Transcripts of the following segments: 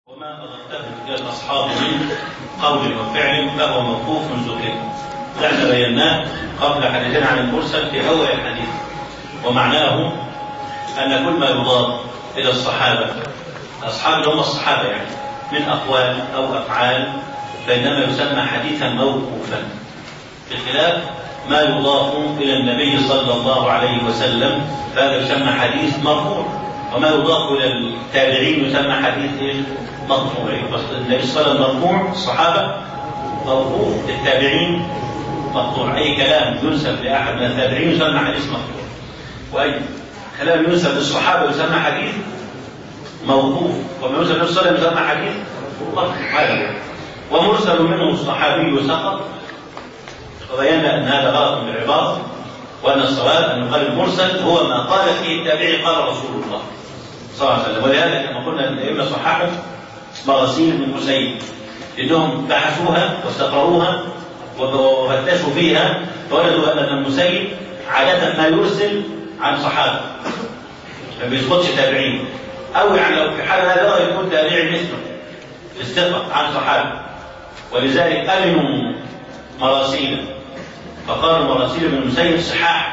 وما أضفته إلى الأصحاب من قول وفعل فهو موقوف ذكر نحن بيناه قبل حديثنا عن المرسل في أول الحديث ومعناه أن كل ما يضاف إلى الصحابة أصحاب اللي هم الصحابة يعني من أقوال أو أفعال فإنما يسمى حديثا موقوفا بخلاف ما يضاف إلى النبي صلى الله عليه وسلم فهذا يسمى حديث مرفوع وما يضاف إلى التابعين يسمى حديث إيه؟ مرفوع النبي صلى الله عليه وسلم مرفوع الصحابة مرفوع التابعين مقطوع أي كلام ينسب لأحد من التابعين يسمى حديث مرفوع وأي كلام ينسب للصحابة يسمى حديث موقوف وما ينسب للنبي صلى الله عليه وسلم يسمى حديث مرفوع هذا ومرسل منه الصحابي سقط وبينا ان هذا غلط بالعباره وان الصواب ان يقال المرسل هو ما قال فيه التابعي قال رسول الله صلى الله عليه وسلم ولهذا كما قلنا ان الائمه صححوا مراسيل من مسيب انهم بحثوها واستقروها وفتشوا فيها فوجدوا ان المسيب عاده ما يرسل عن صحابه ما بيسقطش تابعين او يعني لو في حال هذا يكون تابعي مثله الثقه عن صحابه ولذلك امنوا مراسيل فقالوا مراسيل ابن المسيب صحاح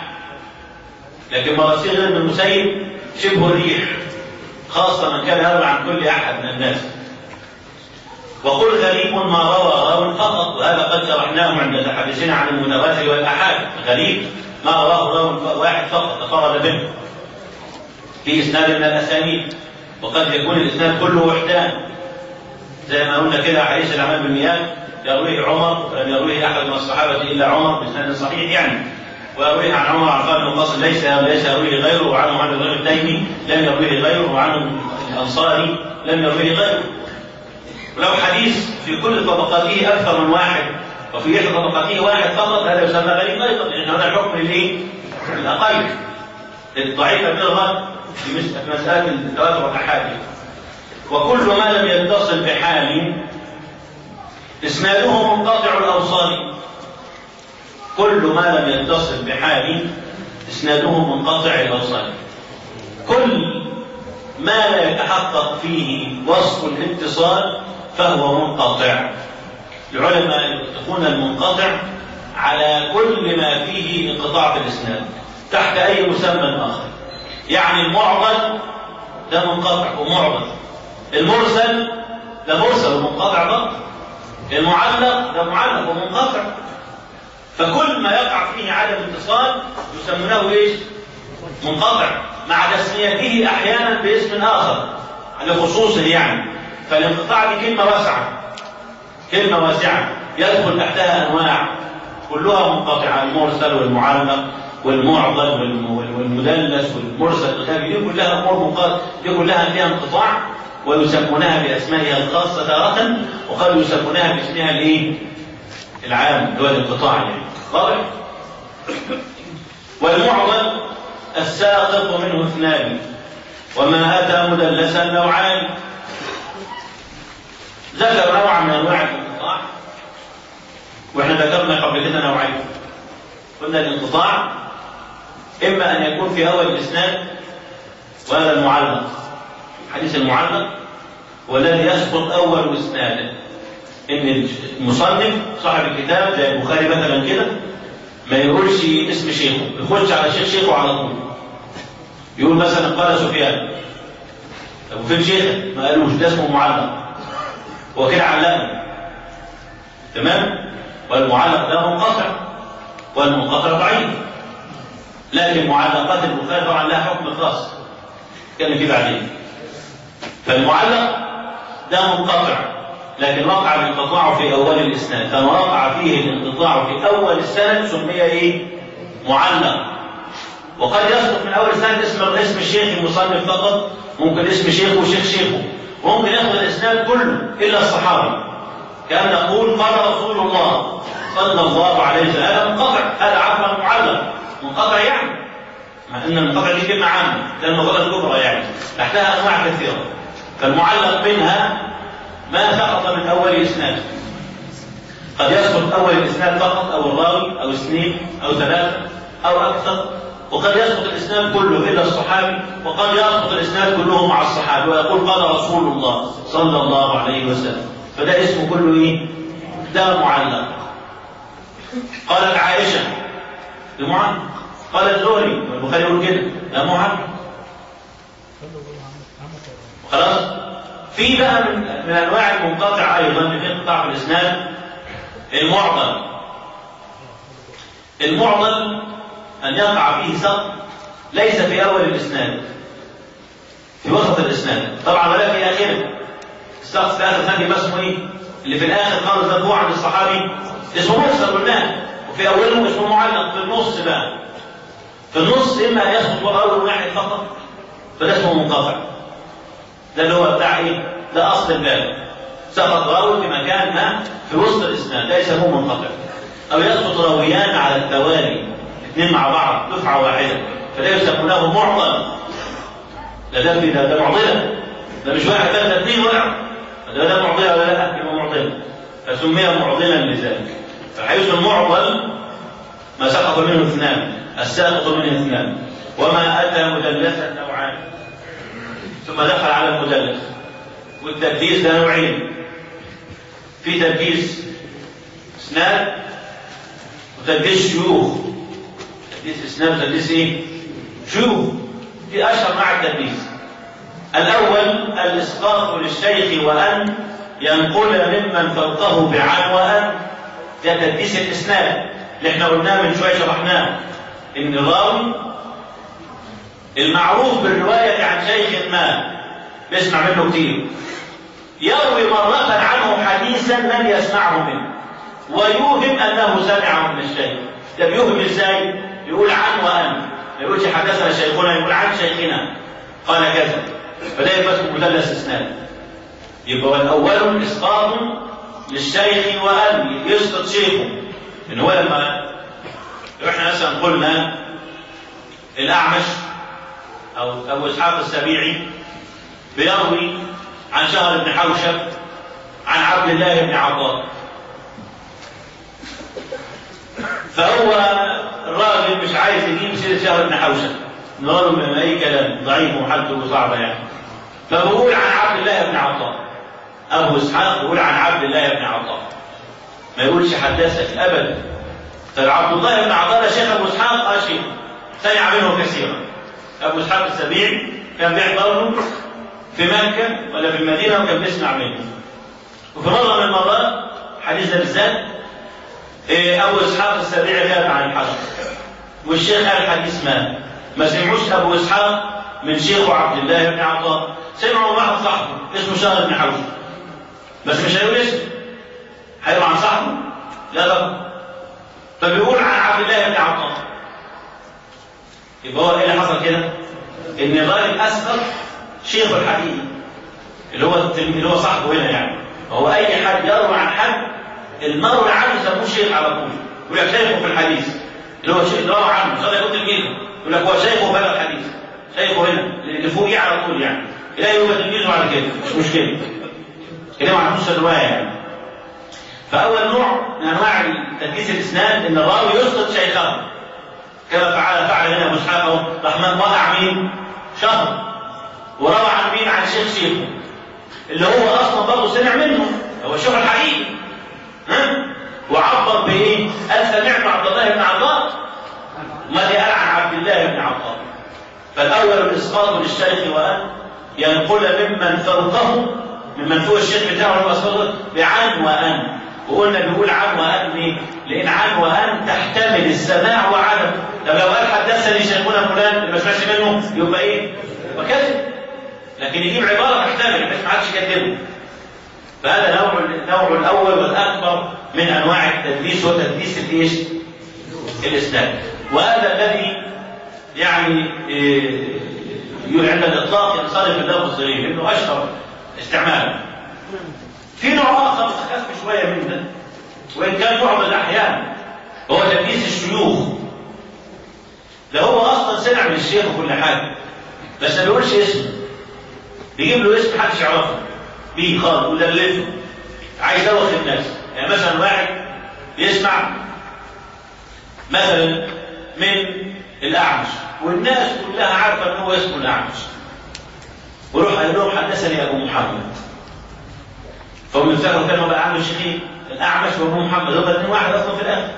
لكن مراسيل غير ابن المسيب شبه الريح خاصة من كان يروي عن كل أحد من الناس وقل غريب ما روى راو فقط وهذا قد شرحناه عند تحدثنا عن المتواتر والآحاد غريب ما رواه راو واحد فقط تفرد به في إسناد من الأسانيد وقد يكون الإسناد كله وحدان زي ما قلنا كده حديث الأعمال بالمياه يرويه عمر ولم يرويه احد من الصحابه الا عمر بسند صحيح يعني ويرويه عن عمر عن خالد بن قاسم ليس ليس يرويه غيره وعنه عن الرجل التيمي لم يرويه غيره وعنه الانصاري لم يرويه غيره ولو حديث في كل طبقاته اكثر من واحد وفي احدى طبقاته واحد فقط هذا يسمى غريب ايضا لان هذا حكم الايه؟ الاقل الضعيف بلغه في مساله التواتر والاحاديث وكل ما لم يتصل بحال إسناده منقطع الأوصال كل ما لم يتصل بحال إسناده منقطع الأوصال كل ما لا يتحقق فيه وصف الاتصال فهو منقطع العلماء يطلقون المنقطع على كل ما فيه انقطاع في الإسناد تحت أي مسمى آخر يعني المعضل ده منقطع ومعضل المرسل ده مرسل ومنقطع برضه المعلق ده معلق ومنقطع فكل ما يقع فيه عدم اتصال يسمونه ايش؟ منقطع مع تسميته احيانا باسم اخر لخصوصه يعني فالانقطاع دي كلمه واسعه كلمه واسعه يدخل تحتها انواع كلها منقطعه المرسل والمعلق والمعضل والمدلس والمرسل الخفي دي كلها امور منقطعه دي كلها فيها انقطاع ويسمونها باسمائها الخاصه تارة وقد يسمونها باسمها الايه؟ العام اللي هو الانقطاع يعني واضح؟ والمعضل الساقط منه اثنان وما اتى مدلسا نوعان ذكر نوعا من انواع الانقطاع واحنا ذكرنا قبل كده نوعين قلنا الانقطاع اما ان يكون في اول الاسناد وهذا المعلق الحديث المعلق والذي يسقط اول اسناده ان المصنف صاحب الكتاب زي البخاري مثلا كده ما يقولش اسم شيخه يخش على شيخ شيخه على طول يقول مثلا قال سفيان طب فين شيخه؟ ما قالوش ده اسمه معلق هو كده علقنا تمام؟ والمعلق ده منقطع والمنقطع ضعيف لكن معلقات البخاري طبعا لها حكم خاص كان فيه بعدين فالمعلق ده منقطع لكن وقع الانقطاع في اول الاسناد فما وقع فيه الانقطاع في اول السند سمي ايه؟ معلق وقد يسقط من اول السند اسم اسم الشيخ المصنف فقط ممكن اسم شيخه وشيخ شيخه وممكن ياخذ الاسناد كله الا الصحابي كان نقول قال رسول الله صلى الله عليه وسلم هذا منقطع هذا عفوا معلق منقطع يعني مع ان المنقطع دي كلمه عامه ده المغلقه الكبرى يعني تحتها انواع كثيره فالمعلق منها ما سقط من اول اسناد قد يسقط اول الاسناد فقط او الراوي او اثنين او ثلاثه او اكثر وقد يسقط الاسناد كله الا الصحابي وقد يسقط الاسناد كله مع الصحابي ويقول قال رسول الله صلى الله عليه وسلم فده اسمه كله ايه؟ ده معلق قالت عائشه ده معلق قال الزهري والبخاري يقول كده ده معلق خلاص في بقى من, من انواع المنقطع ايضا في انقطاع في الاسناد المعضل المعضل ان يقع فيه سقط ليس في اول الاسناد في وسط الاسناد طبعا ولا في اخره السقط في اخر الاسناد يبقى اسمه ايه؟ اللي في الاخر خالص ده هو عن الصحابي اسمه مرسل قلناه وفي اوله اسمه معلق في النص بقى في النص اما ان يسقط اول واحد فقط فده اسمه منقطع ده اللي هو بتاع ايه؟ ده اصل الباب سقط راوي في مكان ما في وسط الاسناد ده يسموه منقطع او يسقط راويان على التوالي اثنين مع بعض دفعه واحده فده يسمونه معضل ده ده في ده, ده معضله ده مش واحد بس ده اثنين وقعوا ده ده معضله ولا لا؟ يبقى معضله فسمي معضلا لذلك فحيث المعضل ما سقط منه اثنان الساقط منه اثنان وما اتى مدلسا نوعان ثم دخل على المدلس والتدليس ده نوعين في تدليس اسناد وتدليس شيوخ تدليس اسناد وتدليس ايه؟ شيوخ في اشهر مع التدليس الاول الاسقاط للشيخ وان ينقل ممن فوقه بعن وان ده تدليس الاسناد اللي احنا قلناه من شويه شرحناه ان الراوي المعروف بالروايه عن شيخ ما بيسمع منه كتير يروي مرة عنه حديثا لم يسمعه منه ويوهم انه سمعه من الشيخ ده بيوهم ازاي؟ يقول عن وان ما يقولش حدثنا شيخنا يقول عن شيخنا قال كذا فده يبقى اسمه مدلس اسناد يبقى الاول اسقاط للشيخ وان يسقط شيخه ان هو لما لو احنا مثلا قلنا الاعمش او ابو اسحاق السبيعي بيروي عن شهر بن حوشب عن عبد الله بن عطاء فهو الراجل مش عايز يجيب سيره شهر بن حوشب نقول من اي كلام ضعيف وحالته صعبه يعني فبقول عن عبد الله بن عطاء ابو اسحاق يقول عن عبد الله بن عطاء ما يقولش حدثك ابدا فعبد الله بن عطاء ده شيخ ابو اسحاق اه شيخ سمع منه كثيرا ابو اسحاق السبيعي كان بيحضر له في مكة ولا في المدينة وكان بيسمع منه. وفي مرة من المرات حديث ده بالذات أبو إسحاق السبيعي غاب عن الحجر. والشيخ قال الحديث مات. ما سمعوش أبو إسحاق من شيخه عبد الله بن عطاء. سمعوا واحد صاحبه اسمه شهر بن حوشب. بس مش هيقول اسمه. هيقول عن صاحبه؟ لا طبعا. فبيقول عن عبد الله بن عطاء. يبقى هو ايه اللي حصل كده؟ ان الراجل اسقط شيخ الحديث اللي هو اللي هو صاحبه هنا يعني هو اي حد يروي عن حد المروي عنه يسموه شيخ على طول يقول لك شيخه في الحديث اللي هو شيخ روى عنه مش هذا يقول تلميذه يقول لك هو شيخه في هذا الحديث شيخه هنا اللي فوقيه على طول يعني لا يبقى تلميذه على كده مش مشكله كده ما عندوش الروايه يعني فاول نوع من انواع تدليس الاسناد ان الراوي يسقط شيخه كما فعل فعل هنا ابو اسحاق رحمن وقع مين؟ شهر وروى عن مين؟ عن شيخ شيخه اللي هو اصلا برضه سمع منه هو الشيخ الحقيقي ها؟ وعبر بايه؟ قال سمعت عبد الله بن عطاء ما قال عن عبد الله بن عطاء فالاول الاسقاط للشيخ وان ينقل ممن فوقه ممن فوق الشيخ بتاعه هو اسقاط بعن وان وقلنا بيقول عن وان ليه؟ لان عن وان تحتمل السماع وعدم طب لو قال حدثني شيخنا فلان اللي ما سمعش منه يبقى ايه؟ وكذب لكن يجيب عباره تحتمل بس ما عادش يكذبه فهذا نوع النوع الاول والاكبر من انواع التدليس هو تدليس الايش؟ الاسناد وهذا الذي يعني إيه عند الاطلاق ينصرف اللفظ الصغير لانه اشهر استعمالا في نوع اخر اخف شويه من ده وان كان معظم الاحيان هو تدليس الشيوخ ده هو اصلا سمع من الشيخ وكل حاجه بس ما بيقولش اسمه بيجيب له اسم محدش يعرفه بيه خالص ودلفه عايز يوخ الناس يعني مثلا واحد يسمع مثلا من الاعمش والناس كلها عارفه ان هو اسمه الاعمش ويروح قال لهم حدثني ابو محمد فهم يفتكروا كانوا بقى عنده شيخين الاعمش وابو محمد هم الاثنين واحد اصلا في الاخر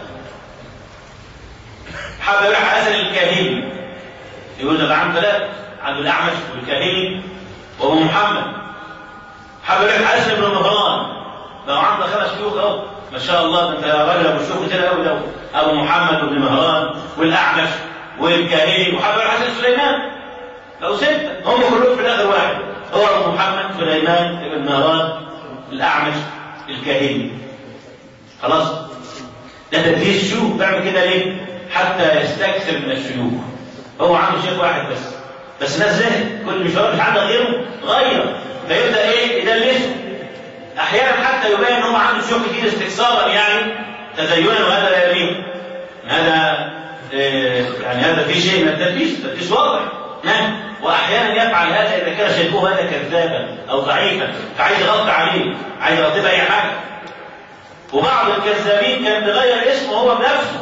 حابب يروح حسن الكاهلي يقول ده عنده ثلاثه عنده الاعمش والكاهلي وابو محمد حابب يروح حسن بن مهران بقى عنده خمس شيوخ اهو ما شاء الله ده انت يا راجل ابو شيوخ كتير قوي ده ابو محمد وابن مهران والاعمش والكاهلي وحابب يروح حسن سليمان لو ستة هم كلهم في الآخر واحد هو أبو محمد سليمان بن مهران الأعمش الكاهلي خلاص ده تدريس شيوخ بعمل كده ليه؟ حتى يستكثر من الشيوخ هو عنده شيخ واحد بس بس ناس زهق كل مش مش عنده غيره غير فيبدا ايه يدلسه احيانا حتى يبين ان هو عنده شيوخ كتير استكثارا يعني تزينا وهذا لا يليق هذا إيه يعني هذا في شيء من التدليس تدليس واضح نعم واحيانا يفعل هذا اذا كان شيخه هذا كذابا او ضعيفا فعايز يغطي عليه عايز يغطي باي حاجه وبعض الكذابين كان بيغير اسمه هو بنفسه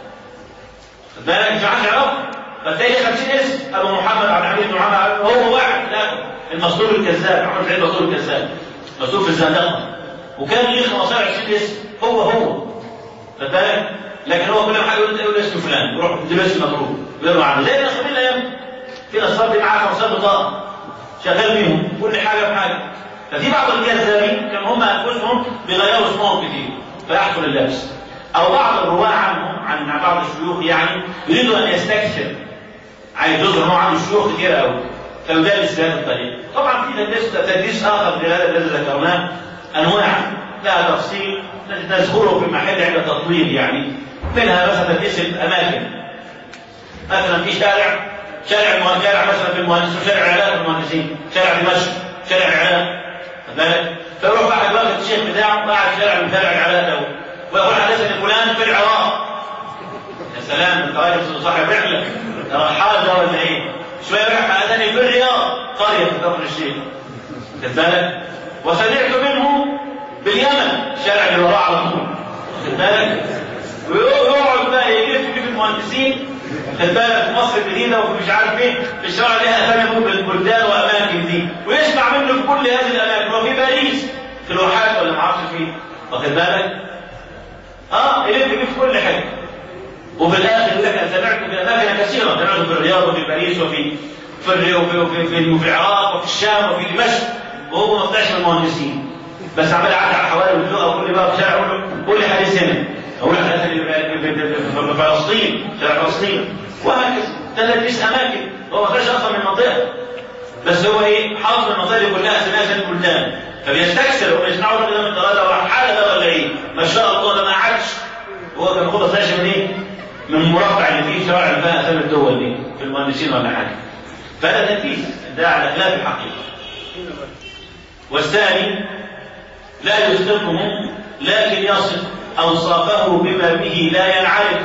خد بالك مش عارف يعرفه فتلاقي 50 اسم ابو محمد عبد الحميد بن محمد هو واحد لا المصدور الكذاب محمد سعيد مصدور الكذاب مصدور في الزندقه وكان ليه 15 20 اسم هو هو خد بالك لكن هو كل ما حد يقول اسم فلان يروح يديله اسم مضروب ويروح عنه زي الناس من الايام في نصاب دي معاه 15 بطاقه شغال بيهم كل حاجه بحاجه ففي بعض الكذابين كانوا هم انفسهم بيغيروا اسمهم كتير فيحصل اللبس او بعض الرواه عنهم عن بعض الشيوخ يعني يريد ان يستكثر عايز يظهر ان هو عنده شيوخ كتير قوي فيدرس بهذا الطريق طبعا في تدريس تدريس اخر لهذا الذي ذكرناه انواع لها تفصيل نذكره في محل عند تطويل يعني منها مثلا تدريس الاماكن مثلا في شارع شارع المهندس شارع مثلا في المهندس وشارع العراق المهندسين شارع دمشق شارع العراق خد بالك فيروح واحد واخد الشيخ بتاعه قاعد شارع من شارع العراق ده ويقول حدثني فلان في العراق يا سلام انت راجل صاحب رحله رحال ده ولا ايه؟ شويه يروح حدثني في الرياض قريه في كفر الشيخ خد بالك وسمعت منه باليمن الشارع اللي وراه على طول خد بالك ويقعد بقى يلف في المهندسين خد بالك في مصر الجديده وفي مش عارف ايه في الشوارع اللي لها اسامي بالبلدان واماكن دي ويسمع منه في كل هذه الاماكن وفي باريس في الواحات ولا ما اعرفش فين واخد بالك؟ اه يلف بيه في كل حته وفي الاخر يقول لك انا سمعت في اماكن كثيره سمعت في الرياض وفي باريس وفي في وفي وفي, في, في العراق وفي الشام وفي دمشق وهو ما طلعش من المهندسين بس عمال يعدي على حوالي والفقه وكل بقى في شارع يقول له قول لي حديث هنا اقول لك حديث في فلسطين شارع فلسطين وهكذا تدريس اماكن هو ما طلعش اصلا من المنطقه بس هو ايه حافظ المنطقه دي كلها اسمها زي البلدان فبيستكثر هو يسمعوا الراجل ده من الثلاثه وراح حاله ده ولا ايه ما شاء الله ده ما قعدش هو كان خد طلعش من ايه من المربع اللي فيه شوارع اللي فيها اسامي الدول دي في المهندسين ولا حاجه فهذا تنفيذ ده على خلاف الحقيقه والثاني لا يسقطه لكن يصف اوصافه بما به لا ينعرف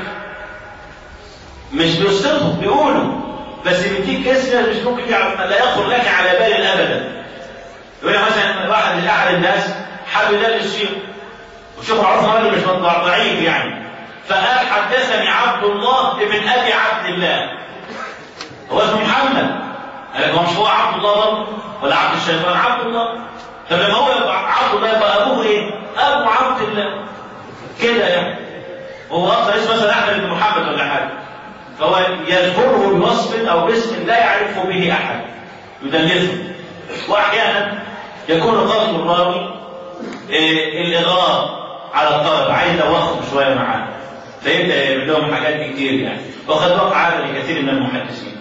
مش بيسقطه بيقوله بس بيديك اسم مش ممكن لا يخطر لك على بال ابدا يقول مثلا واحد من احد الناس حب يدرس شيخ وشيخ معروف راجل مش ضعيف يعني فقال حدثني عبد الله ابن ابي عبد الله هو اسمه محمد قال هو مش هو عبد الله برضه ولا عبد الشيطان عبد الله طب لما هو يبقى عبد الله يبقى ابوه ايه؟ ابو عبد الله كده يعني هو اصلا اسمه مثلا احمد بن محمد ولا حاجه فهو يذكره بوصف او باسم لا يعرف به احد يدلسه واحيانا يكون قصد الراوي إيه الاغراء على الطلب عايز يوخم شويه معاه فيبدا يعمل لهم حاجات كتير يعني وقد وقع هذا لكثير من المحدثين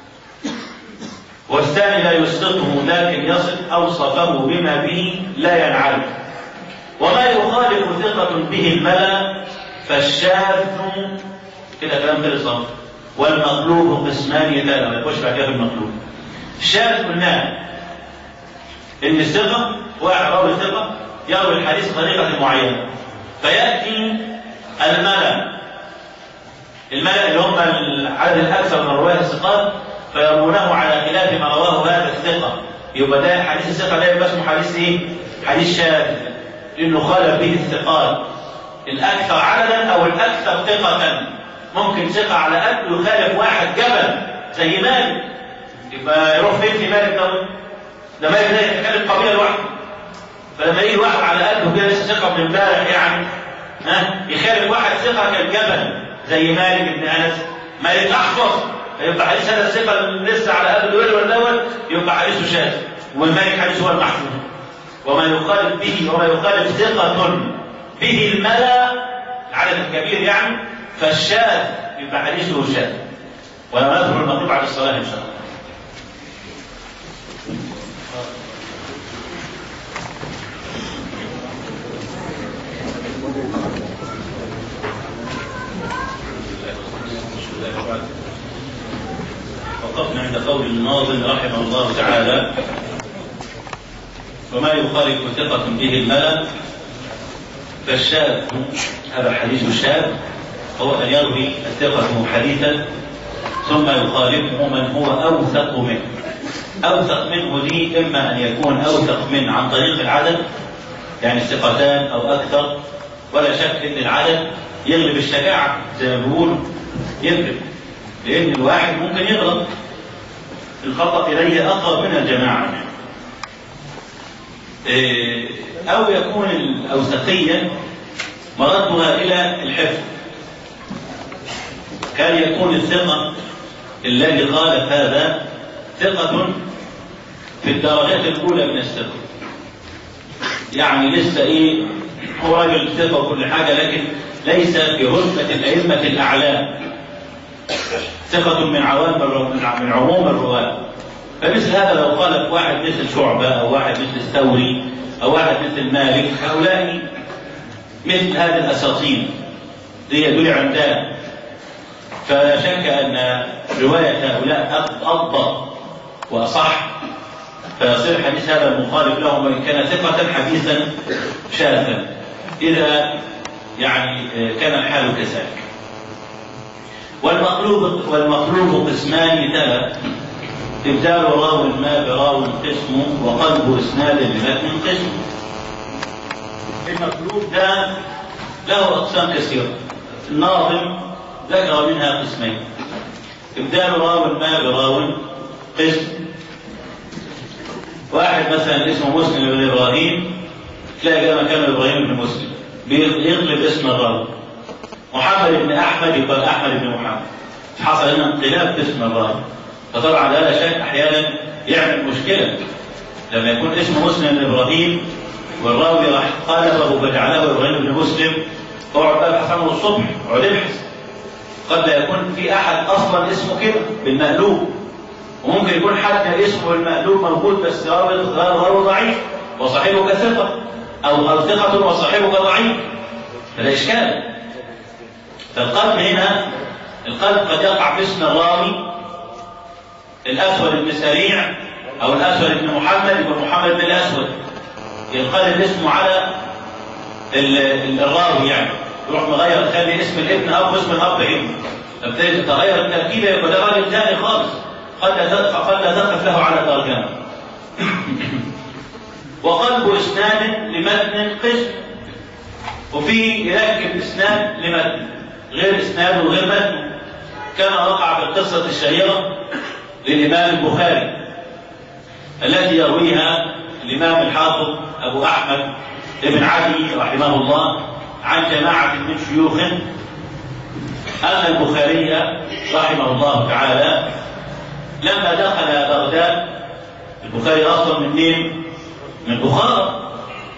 والثاني لا يسقطه لكن يصف اوصفه بما به لا ينعرف وما يخالف ثقة به الملا فالشاذ كده كلام خلص والمقلوب قسمان لا ما يخش بعد كده في المقلوب الشاذ قلنا ان الثقة واحد راوي الثقة يروي الحديث بطريقة معينة فيأتي الملا الملا اللي هم العدد الأكثر من رواة الثقات فيرونه على خلاف ما رواه هذا الثقة يبقى ده حديث الثقة ده يبقى اسمه حديث ايه؟ حديث شاذ لأنه خالف به الثقات الأكثر عددا أو الأكثر ثقة ممكن ثقة على قد يخالف واحد جبل زي مالك يبقى يروح فين في مالك ده؟ ده مالك ده يتكلم قبيله لوحده فلما يجي واحد على قلبه كده لسه ثقه من امبارح يعني ها يخالف واحد ثقه كالجبل زي مالك بن انس مالك احفظ يبقى حديث هذا الثقه لسه على قلب الولد والاول يبقى حديثه شاذ والمالك حديث هو المحفوظ وما يخالف به وما يخالف ثقة به الملا العدد الكبير يعني فالشاذ يبقى حديثه شاذ ولو نذكر المطلوب بعد الصلاة إن شاء الله وقفنا عند قول الناظم رحمه الله تعالى وما يخالف ثقة به الملل فالشاذ هذا الحديث الشاذ هو أن يروي الثقة حديثا ثم يخالفه من هو أوثق منه أوثق منه دي إما أن يكون أوثق منه عن طريق العدد يعني الثقتان أو أكثر ولا شك أن العدد يغلب الشجاعة زي ما بيقولوا يغلب لأن الواحد ممكن يغلط الخطأ إليه أقرب من الجماعة يعني. أو يكون الأوثقية مردها إلى الحفظ كان يكون الثقة الذي خالف هذا ثقة في الدرجات الأولى من الثقة يعني لسه إيه هو راجل ثقة وكل حاجة لكن ليس في رتبة الأئمة الأعلام ثقة من عوام من عموم الرواة فمثل هذا لو خالف واحد مثل شعبة أو واحد مثل الثوري أو واحد مثل مالك هؤلاء مثل هذه الأساطين دي دول عندنا فلا شك أن رواية هؤلاء أضبط وأصح فيصير حديث هذا المخالف لهم وإن كان ثقة حديثا شاذا إذا يعني كان الحال كذلك والمقلوب والمقلوب قسمان ثلاث إبدال راو ما براو قسم وقلب إسناد لمتن قسم المقلوب ده له أقسام كثيرة الناظم ذكر منها قسمين إبدال راو ما براو قسم واحد مثلا اسمه مسلم بن إبراهيم تلاقي ده مكان إبراهيم بن مسلم بيغلب اسم الراوي محمد بن أحمد يقال أحمد بن محمد حصل هنا انقلاب في اسم الراوي فطبعا هذا شيء احيانا يعمل مشكله لما يكون اسمه مسلم بن ابراهيم والراوي راح قلبه فجعله ابراهيم بن مسلم اقعد بقى ابحث عنه الصبح اقعد ابحث قد لا يكون في احد اصلا اسمه كده بالمقلوب وممكن يكون حتى اسمه المقلوب موجود بس رابط غير ضعيف وصاحبك ثقه او او ثقه وصاحبك ضعيف فده اشكال فالقلب هنا القلب قد يقع في اسم الراوي الاسود بن سريع او الاسود بن محمد يكون محمد بن الاسود ينقلب اسمه على الراوي يعني يروح مغير خلي اسم الابن اب واسم الاب ابن فبتجد تغير التركيبه يبقى ده راجل ثاني خالص قد فقد لا تقف له على ترجمه وقلب اسناد لمتن قسم وفي يركب اسناد لمتن غير اسناد وغير متن كما وقع في القصه الشهيره للإمام البخاري التي يرويها الإمام الحافظ أبو أحمد بن عدي رحمه الله عن جماعة من شيوخه أن البخاري رحمه الله تعالى لما دخل بغداد البخاري أصلا من مين؟ من بخارى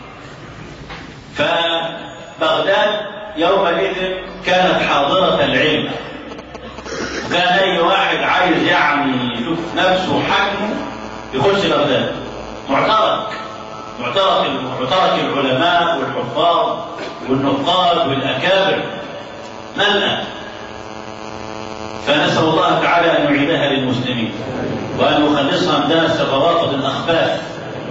فبغداد يومئذ كانت حاضرة العلم وكان أي واحد عايز يعني يشوف نفسه حجمه يخش بغداد معترك معترك معترك العلماء والحفاظ والنقاد والأكابر ملأ فنسأل الله تعالى أن يعيدها للمسلمين وأن يخلصها من دنس الروافض الأخباث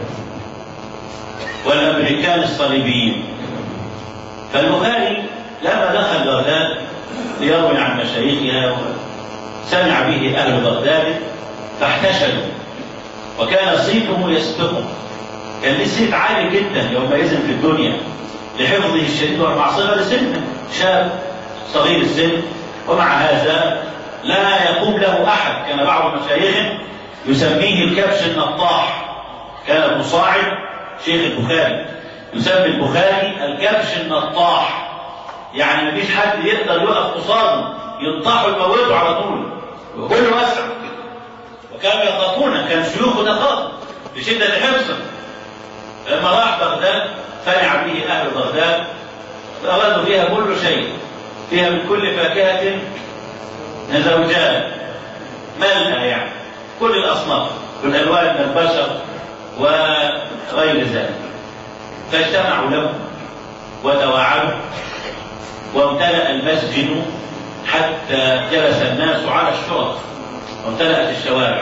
والأمريكان الصليبيين فالبخاري لما دخل بغداد ليروي عن مشايخها سمع به أهل بغداد فاحتشدوا وكان صيته يسبقه كان ليه صيت عالي جدا يومئذ في الدنيا لحفظه الشديد ومع صغر سنه شاب صغير السن ومع هذا لا يقوم له احد كان بعض مشايخه يسميه الكبش النطاح كان ابن صاعد شيخ البخاري يسمي البخاري الكبش النطاح يعني مفيش حد يقدر يقف قصاده ينطحه يموته على طول وكله اسرع وكانوا يخافون كان شيوخه نخاف بشده حرصه لما راح بغداد فنع به اهل بغداد أرادوا فيها كل شيء فيها من كل فاكهة زوجان ملأ يعني كل الأصناف والألوان من البشر وغير ذلك فاجتمعوا له وتواعدوا وامتلأ المسجد حتى جلس الناس على الشرط وامتلأت الشوارع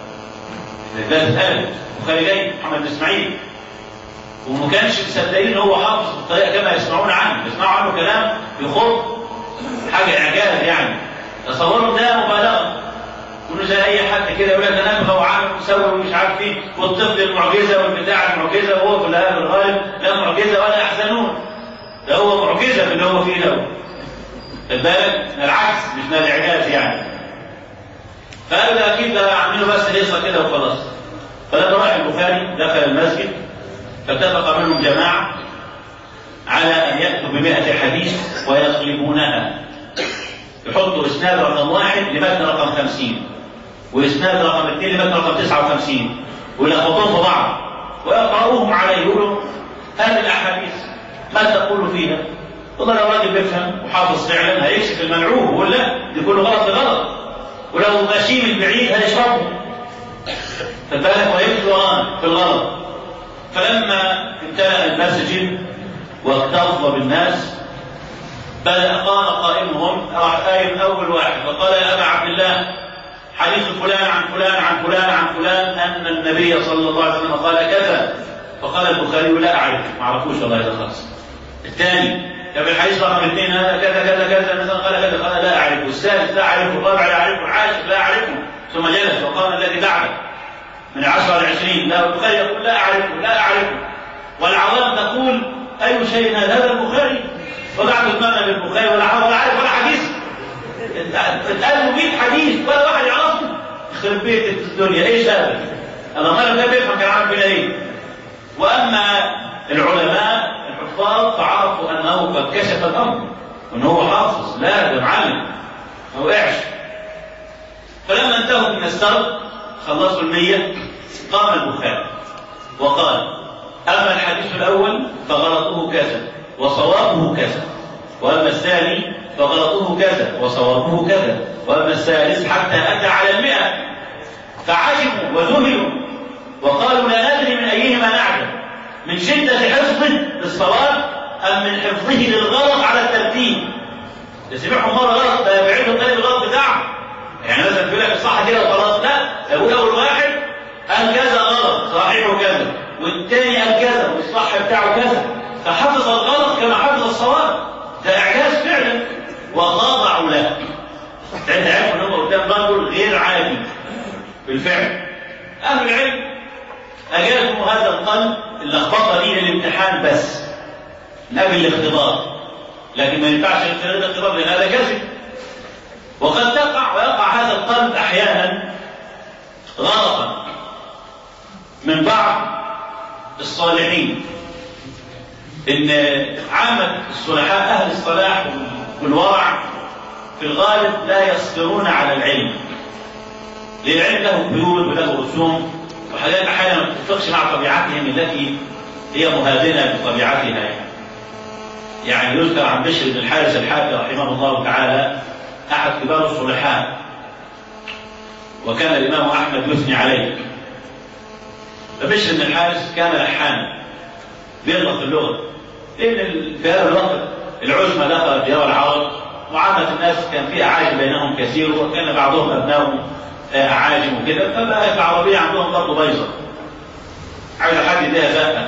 لذلك قال البخاري جاي محمد بن اسماعيل وما كانش مصدقين هو حافظ الطريقه كما يسمعون عنه يسمعوا عنه كلام يخض حاجه اعجاز يعني تصوروا ده مبالغه يقولوا زي اي حد كده يقول لك انا ابغى وعامل ومسوي ومش عارف ايه والطفل المعجزه والبتاع المعجزه وهو في الغالب الغالب لا معجزه ولا يحزنون ده هو معجزه في اللي هو فيه ده خد بالك العكس مش من الاعجاز يعني فقالوا ده اكيد ده عاملينه بس هيصه كده وخلاص فلما راح البخاري دخل المسجد فاتفق منهم جماعة على أن يأتوا بمئة حديث ويصلبونها يحطوا إسناد رقم واحد لمتن رقم خمسين وإسناد رقم اثنين لمتن رقم تسعة وخمسين ويلخبطوهم في بعض ويقرأوهم عليه يقولوا هذه الأحاديث ما تقول فيها؟ والله لو راجل بيفهم وحافظ فعلا هيكشف الملعوب ويقول لا دي كله غلط غلط ولو ماشي من بعيد هيشربه فبالك ويمشي ورانا في الغلط فلما امتلأ المسجد واكتظ بالناس بدأ قال قائمهم راح قايم أول واحد وقال يا أبا عبد الله حديث فلان عن فلان عن فلان عن فلان أن النبي صلى الله عليه وسلم قال كذا فقال البخاري لا أعرف ما أعرفوش والله إذا خلص الثاني طب الحديث رقم اثنين هذا كذا كذا كذا مثلا قال كذا قال لا أعرفه الثالث لا أعرفه الرابع لا أعرفه العاشر لا أعرفه ثم جلس وقال الذي بعده من عشرة لعشرين لا البخاري يقول لا أعرفه لا أعرفه والعوام تقول أي شيء هذا البخاري وقعد تتمنى بالبخاري ولا عارف ولا عارف ولا حديث اتقال له 100 حديث ولا واحد يعرفه يخرب بيت الدنيا ايش هذا؟ انا ما ده بيفهم كان عارف بنا ايه؟ واما العلماء الحفاظ فعرفوا انه قد كشف الامر وان هو حافظ لا ده معلم ما وقعش فلما انتهوا من السرد خلصوا المية قام البخاري وقال أما الحديث الأول فغلطه كذا وصوابه كذا وأما الثاني فغلطه كذا وصوابه كذا وأما الثالث حتى أتى على المئة فعجبوا وذهلوا وقالوا لا ندري من أيهما نعلم من شدة حفظه للصواب أم من حفظه للغلط على الترتيب يسمعهم مرة غلط ده يبعد الطريق الغلط بتاعه يعني مثلا تقول لك صح كده وخلاص لا يقول اول واحد قال كذا غلط صحيحه كذا والتاني قال كذا والصح بتاعه كذا فحفظ الغلط كما حفظ الصواب ده اعجاز فعلا وخاضعوا له لان عرفوا ان هو قدام رجل غير عادي بالفعل اهل العلم اجازوا هذا القلب اللخبطه دي للامتحان بس لا بالاختبار لكن ما ينفعش الاختبار لان هذا كذب وقد تقع ويقع هذا القلب احيانا غلطا من بعض الصالحين ان عامة الصلحاء اهل الصلاح والورع في الغالب لا يصبرون على العلم للعلم له قيود وله رسوم وحاجات احيانا ما تتفقش مع طبيعتهم التي هي مهادنه بطبيعتها يعني. يعني يذكر عن بشر بن الحارث الحافي رحمه الله تعالى احد كبار الصلحاء وكان الامام احمد يثني عليه فبشر بن الحارث كان لحانا بيغلط في اللغه لان في هذا الوقت العزمه دخلت ديار العرب وعامة الناس كان في أعاجم بينهم كثير وكان بعضهم أبنائهم أعاجم وكده فبقى العربية عندهم برضه بايظة عايز حد يديها زقة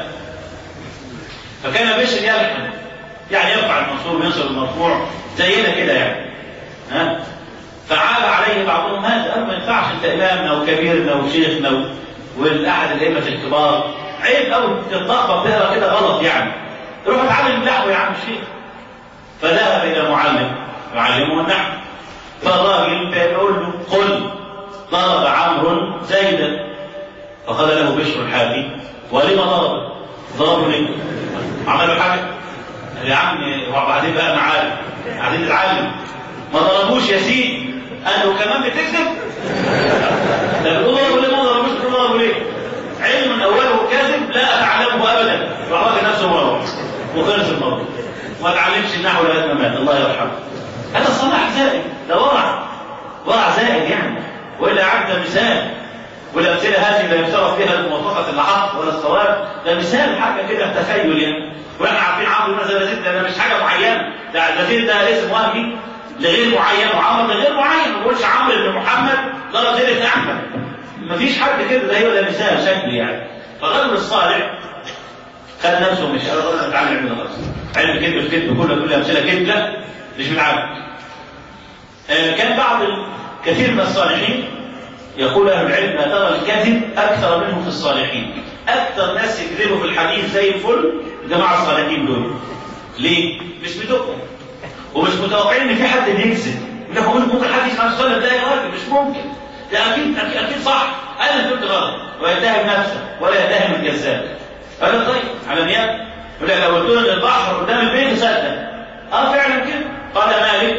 فكان بشر يلحن يعني يرفع المنصوب وينصب المرفوع زينا كده يعني ها فعاب عليه بعضهم هذا قال ما ينفعش انت امامنا وكبيرنا وشيخنا والاحد الائمه الكبار عيب قوي تتلخبط تقرا كده غلط يعني روح اتعلم النحو يا عم الشيخ فذهب الى معلم يعلمه النحو فالراجل بيقول له قل ضرب عمرو زيدا فقال له بشر الحافي ولم ضرب ضربه ليه؟ عملوا حاجه قال يا عم وبعدين بقى معانا قاعدين نتعلم ما ضربوش يا سيدي قال له كمان بتكذب ده بيقول ضربوا ليه ما ضربوش بيقول ضربوا ليه علم من اوله كذب لا اتعلمه ابدا فراجل نفسه مروح وخلص الموضوع ما اتعلمش النحو لغايه ما مات الله يرحمه هذا صلاح زائد ده ورع ورع زائد يعني والا عبد مثال والامثله هذه لا يفترض فيها الموافقه الحق ولا الصواب ده مثال حاجه كده تخيل يعني واحنا عارفين عمرو بن زيد ده مش حاجه معينه ده زيد ده اسم وهمي لغير معين وعمرو لغير معين ما بقولش عمرو بن محمد ضرب زيد بن احمد مفيش حد كده ده هو ده مثال شكل يعني فالرجل الصالح خد نفسه مش انا اتعلم علم خلاص علم كذب الكذب كله كل امثله كذب لا مش بنعلم آه كان بعض كثير من الصالحين يقول اهل العلم ما ترى الكذب اكثر منه في الصالحين اكثر ناس يكذبوا في الحديث زي الفل الجماعه الصالحين دول ليه؟ مش بدقهم ومش متوقعين ان في حد بيكذب يقول لك ممكن حد يسمع الصلاه ده يا راجل مش ممكن ده اكيد اكيد, أكيد صح انا اللي قلت غلط ويتهم نفسه ولا يتهم الكذاب هذا طيب على نيابه يقول لك لو قلت له ان البحر قدام البيت صدق اه فعلا كده قال مالك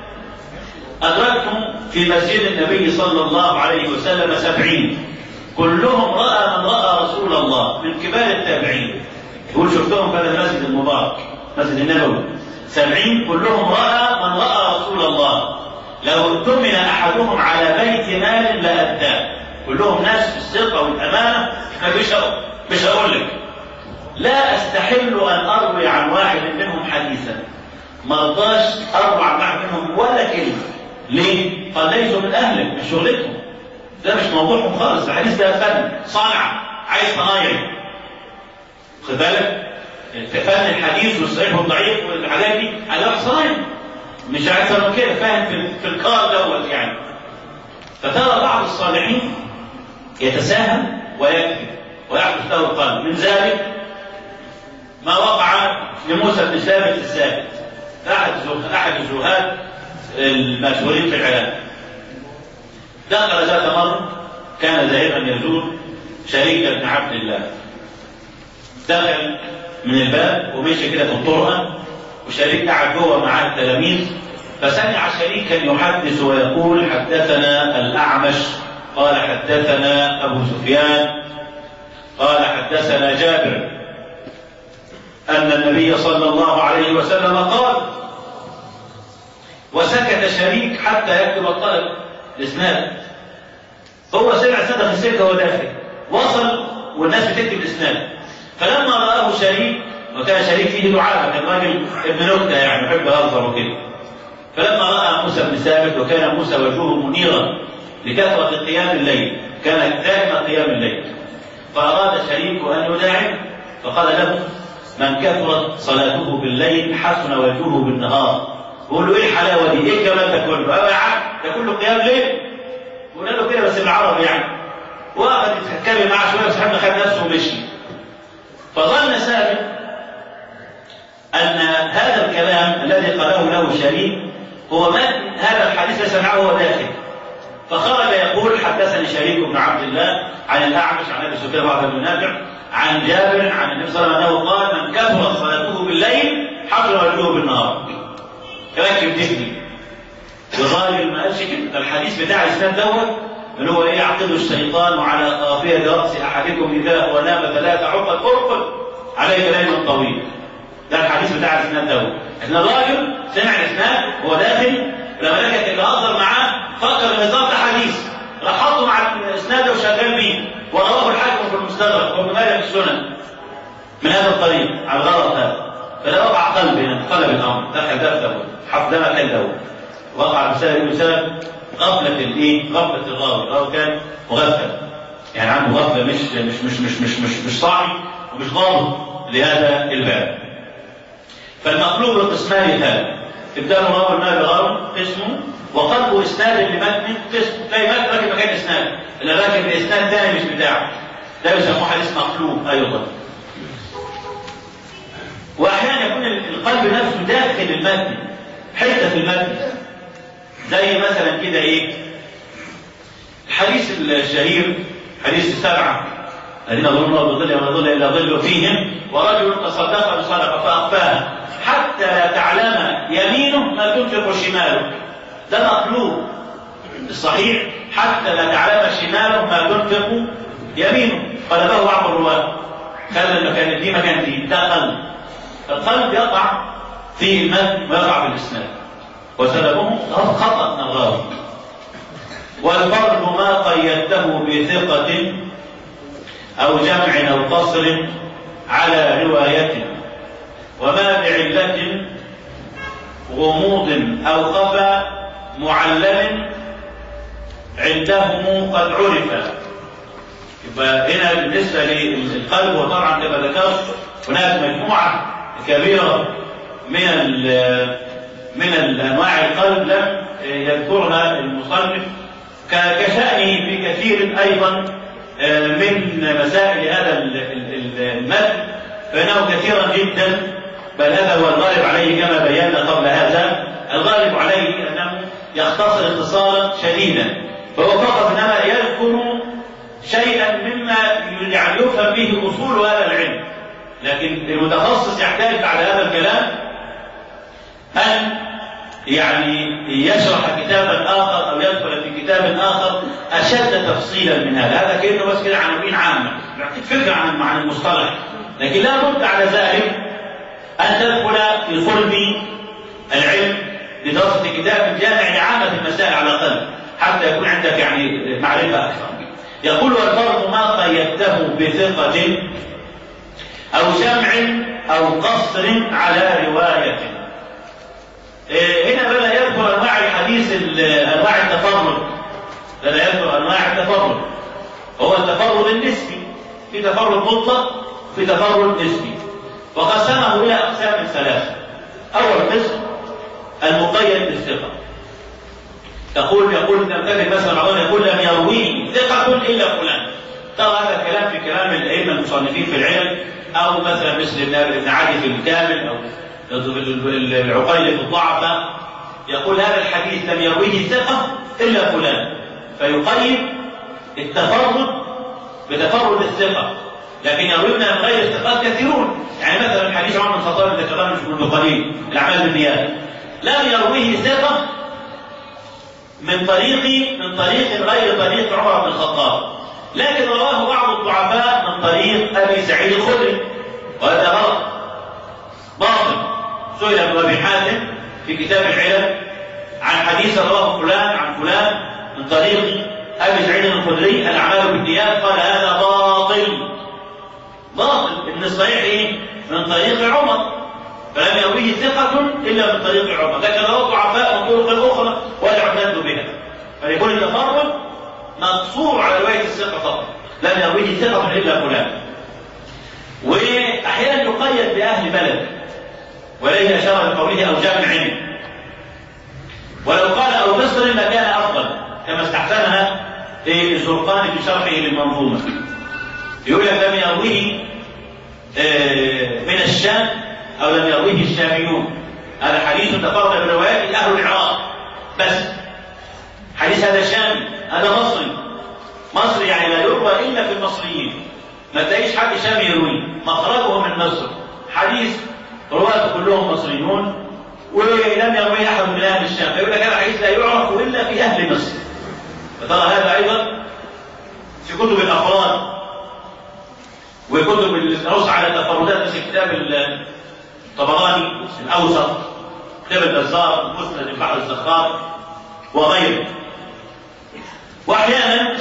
أدركتم في مسجد النبي صلى الله عليه وسلم سبعين كلهم رأى من رأى رسول الله من كبار التابعين يقول شفتهم في هذا المسجد المبارك مسجد النبوي سبعين كلهم رأى من رأى رسول الله لو اؤتمن أحدهم على بيت مال لأداه كلهم ناس في الثقة والأمانة فمش مش هقول لك لا أستحل أن أروي عن واحد منهم حديثا ما رضاش أروي عن واحد منهم ولا كلمة ليه؟ قال ليسوا من أهلك من شغلتهم ده مش موضوعهم خالص الحديث ده فن صنع عايز صنايعي خد بالك فن الحديث والصحيح والضعيف والحاجات دي على واحد صنايعي مش عايز من كده فاهم في, في الكار دوت يعني فترى بعض الصالحين يتساهل ويكذب ويحدث له القلب من ذلك ما وقع لموسى بن ثابت الثابت احد احد الزهاد المشهورين في العراق دخل ذات مرة كان ذاهبا يزور شريك بن عبد الله دخل من الباب ومشي كده في الطرقة وشريك قعد جوه مع التلاميذ فسمع شريكا يحدث ويقول حدثنا الأعمش قال حدثنا أبو سفيان قال حدثنا جابر أن النبي صلى الله عليه وسلم قال وسكت شريك حتى يكتب الطلب الاسناد هو سمع صدق السكه وهو داخل وصل والناس بتكتب الاسناد فلما راه شريك وكان شريك فيه دعابه كان راجل ابن نكته يعني يحب يهزر وكده فلما راى موسى بن ثابت وكان موسى وجهه منيرا لكثره قيام الليل كان دائما قيام الليل فاراد شريك ان يداعب فقال له من كثرت صلاته بالليل حسن وجهه بالنهار بقول له ايه الحلاوه دي؟ ايه الجمال ده كله؟ اه يا عم ده كله قيام ليل. قلنا له كده بس بالعربي يعني. واخد يتكلم معاه شويه بس حد خد نفسه ومشي. فظن ثابت ان هذا الكلام الذي قاله له شريك هو ما هذا الحديث ليس معه هو داخل. فخرج يقول حدثني شريك بن عبد الله عن الاعمش عن ابي سفيان وعبد بن نافع عن جابر عن النبي صلى الله عليه وسلم انه قال من كثرت صلاته بالليل حصل وجهه بالنهار. راكب دهني الراجل ما قالش كده ده الحديث بتاع الاسناد دوت اللي هو ايه يعقد الشيطان على قافيه راس احدكم اذا هو نام ثلاث عقد ارقد عليه كلام طويل ده الحديث بتاع الاسناد دوت ان الراجل سمع الاسناد هو داخل لما لقى اللي هزر معاه فكر النظام ده حديث راح حطه مع الاسناد وشغال بيه ورواه الحاكم في المستدرك وابن ماجه في السنن من هذا الطريق على الغلط هذا فلا وقع قلب هنا قلب الامر دخل ده دوت حط ده مكان دوت وقع بسبب بسبب غفلة الايه؟ غفلة الراوي، الراوي كان مغفل. يعني عنده غفلة مش مش مش مش مش مش, مش صاحي ومش ضابط لهذا الباب. فالمقلوب القسمان هذا ابدال راوي ما بغرض قسمه وقلب اسناد لمتن قسم تلاقي متن راكب مكان اسناد اللي راكب اسناد ثاني مش بتاعه ده بيسموه حديث مقلوب ايضا واحيانا يكون القلب نفسه داخل المتن حته في المتن زي مثلا كده ايه الحديث الشهير حديث السبعه الذين ظلوا الله بظل يوم ظل الا ظل فيهم ورجل تصدق بصدقه فاخفاها حتى لا تعلم يمينه ما تنفق شماله ده مطلوب الصحيح حتى لا تعلم شماله ما تنفق يمينه قلبه بعض الرواه خلى المكان دي مكان دي ده قلب القلب يقع في المتن ويقع في الاسناد وسببه خطا من الراوي والفرد ما قيدته بثقة أو جمع أو قصر على رواية وما بعلة غموض أو خفى معلم عندهم قد عرف يبقى هنا بالنسبة للقلب وطبعا كما ذكرت هناك مجموعة كبيرة من من الأنواع القلب لم يذكرها المصنف كشأنه في كثير أيضا من مسائل هذا المتن فإنه كثيرا جدا بل هذا هو الغالب عليه كما بينا قبل هذا الغالب عليه أنه يختصر اختصارا شديدا فهو فقط إنما يذكر شيئا مما يعني يفهم به أصول هذا العلم لكن المتخصص يحتاج بعد هذا الكلام أن يعني يشرح كتابا آخر أو يدخل في كتاب آخر أشد تفصيلا من هذا هذا كأنه بس كده عناوين عامة يعطيك فكرة عن عن المصطلح لكن لا بد على ذلك أن تدخل في صلب العلم بدراسة كتاب جامع لعامة المسائل على الأقل حتى يكون عندك يعني معرفة أكثر يقول والفرق ما قيدته بثقة أو جمع أو قصر على رواية هنا بدأ يذكر أنواع الحديث أنواع التفرد بدأ يذكر أنواع التفرد هو التفرد النسبي في تفرد مطلق في تفرد نسبي وقسمه إلى أقسام ثلاثة أول قسم المقيد بالثقة يقول يقول ابن مثلا بعضهم يقول لم يرويه ثقة إلا فلان ترى هذا الكلام في كلام الأئمة المصنفين في العلم أو مثلا مثل ابن عدي في الكامل أو العقيل في الضعفاء يقول هذا الحديث لم يرويه ثقة إلا فلان فيقيد التفرد بتفرد الثقة لكن يروون من غير الثقات كثيرون يعني مثلا حديث عمر بن الخطاب الذي ذكرناه من قليل الأعمال بالنيات لم يرويه ثقة من طريق من طريق غير طريق عمر بن الخطاب لكن رواه بعض الضعفاء من طريق ابي سعيد الخدري وهذا غلط باطل سئل ابن ابي حاتم في كتاب العلم عن حديث رواه فلان عن فلان من طريق ابي سعيد الخدري الاعمال بالنيات قال هذا باطل باطل ان الصحيح ايه؟ من طريق عمر فلم يرويه ثقة إلا من طريق عمر، لكن رواه ضعفاء من طرق أخرى ولا يعتد بها. فيكون التفرد مقصور على رواية الثقة فقط، لم يرويه ثقة إلا فلان. وأحيانا يقيد بأهل بلد وإليه أشار بقوله أو جامع ولو قال أو مصر لكان أفضل كما استحسنها الزرقاني في شرحه للمنظومة. يقول لك لم يرويه من الشام أو لم يرويه الشاميون هذا حديث تفرد بروايات أهل العراق بس حديث هذا شامي هذا مصري مصري يعني لا يروى إلا في المصريين ما تلاقيش حد شامي يرويه مخرجه من مصر حديث رواة كلهم مصريون ولم يرويه أحد من أهل الشام فيقول لك هذا حديث لا يعرف إلا في أهل مصر فترى هذا أيضا في كتب الأفراد وكتب اللي نص على التفردات مثل كتاب الطبراني الاوسط كتاب البزار مسند البحر الزخار وغيره واحيانا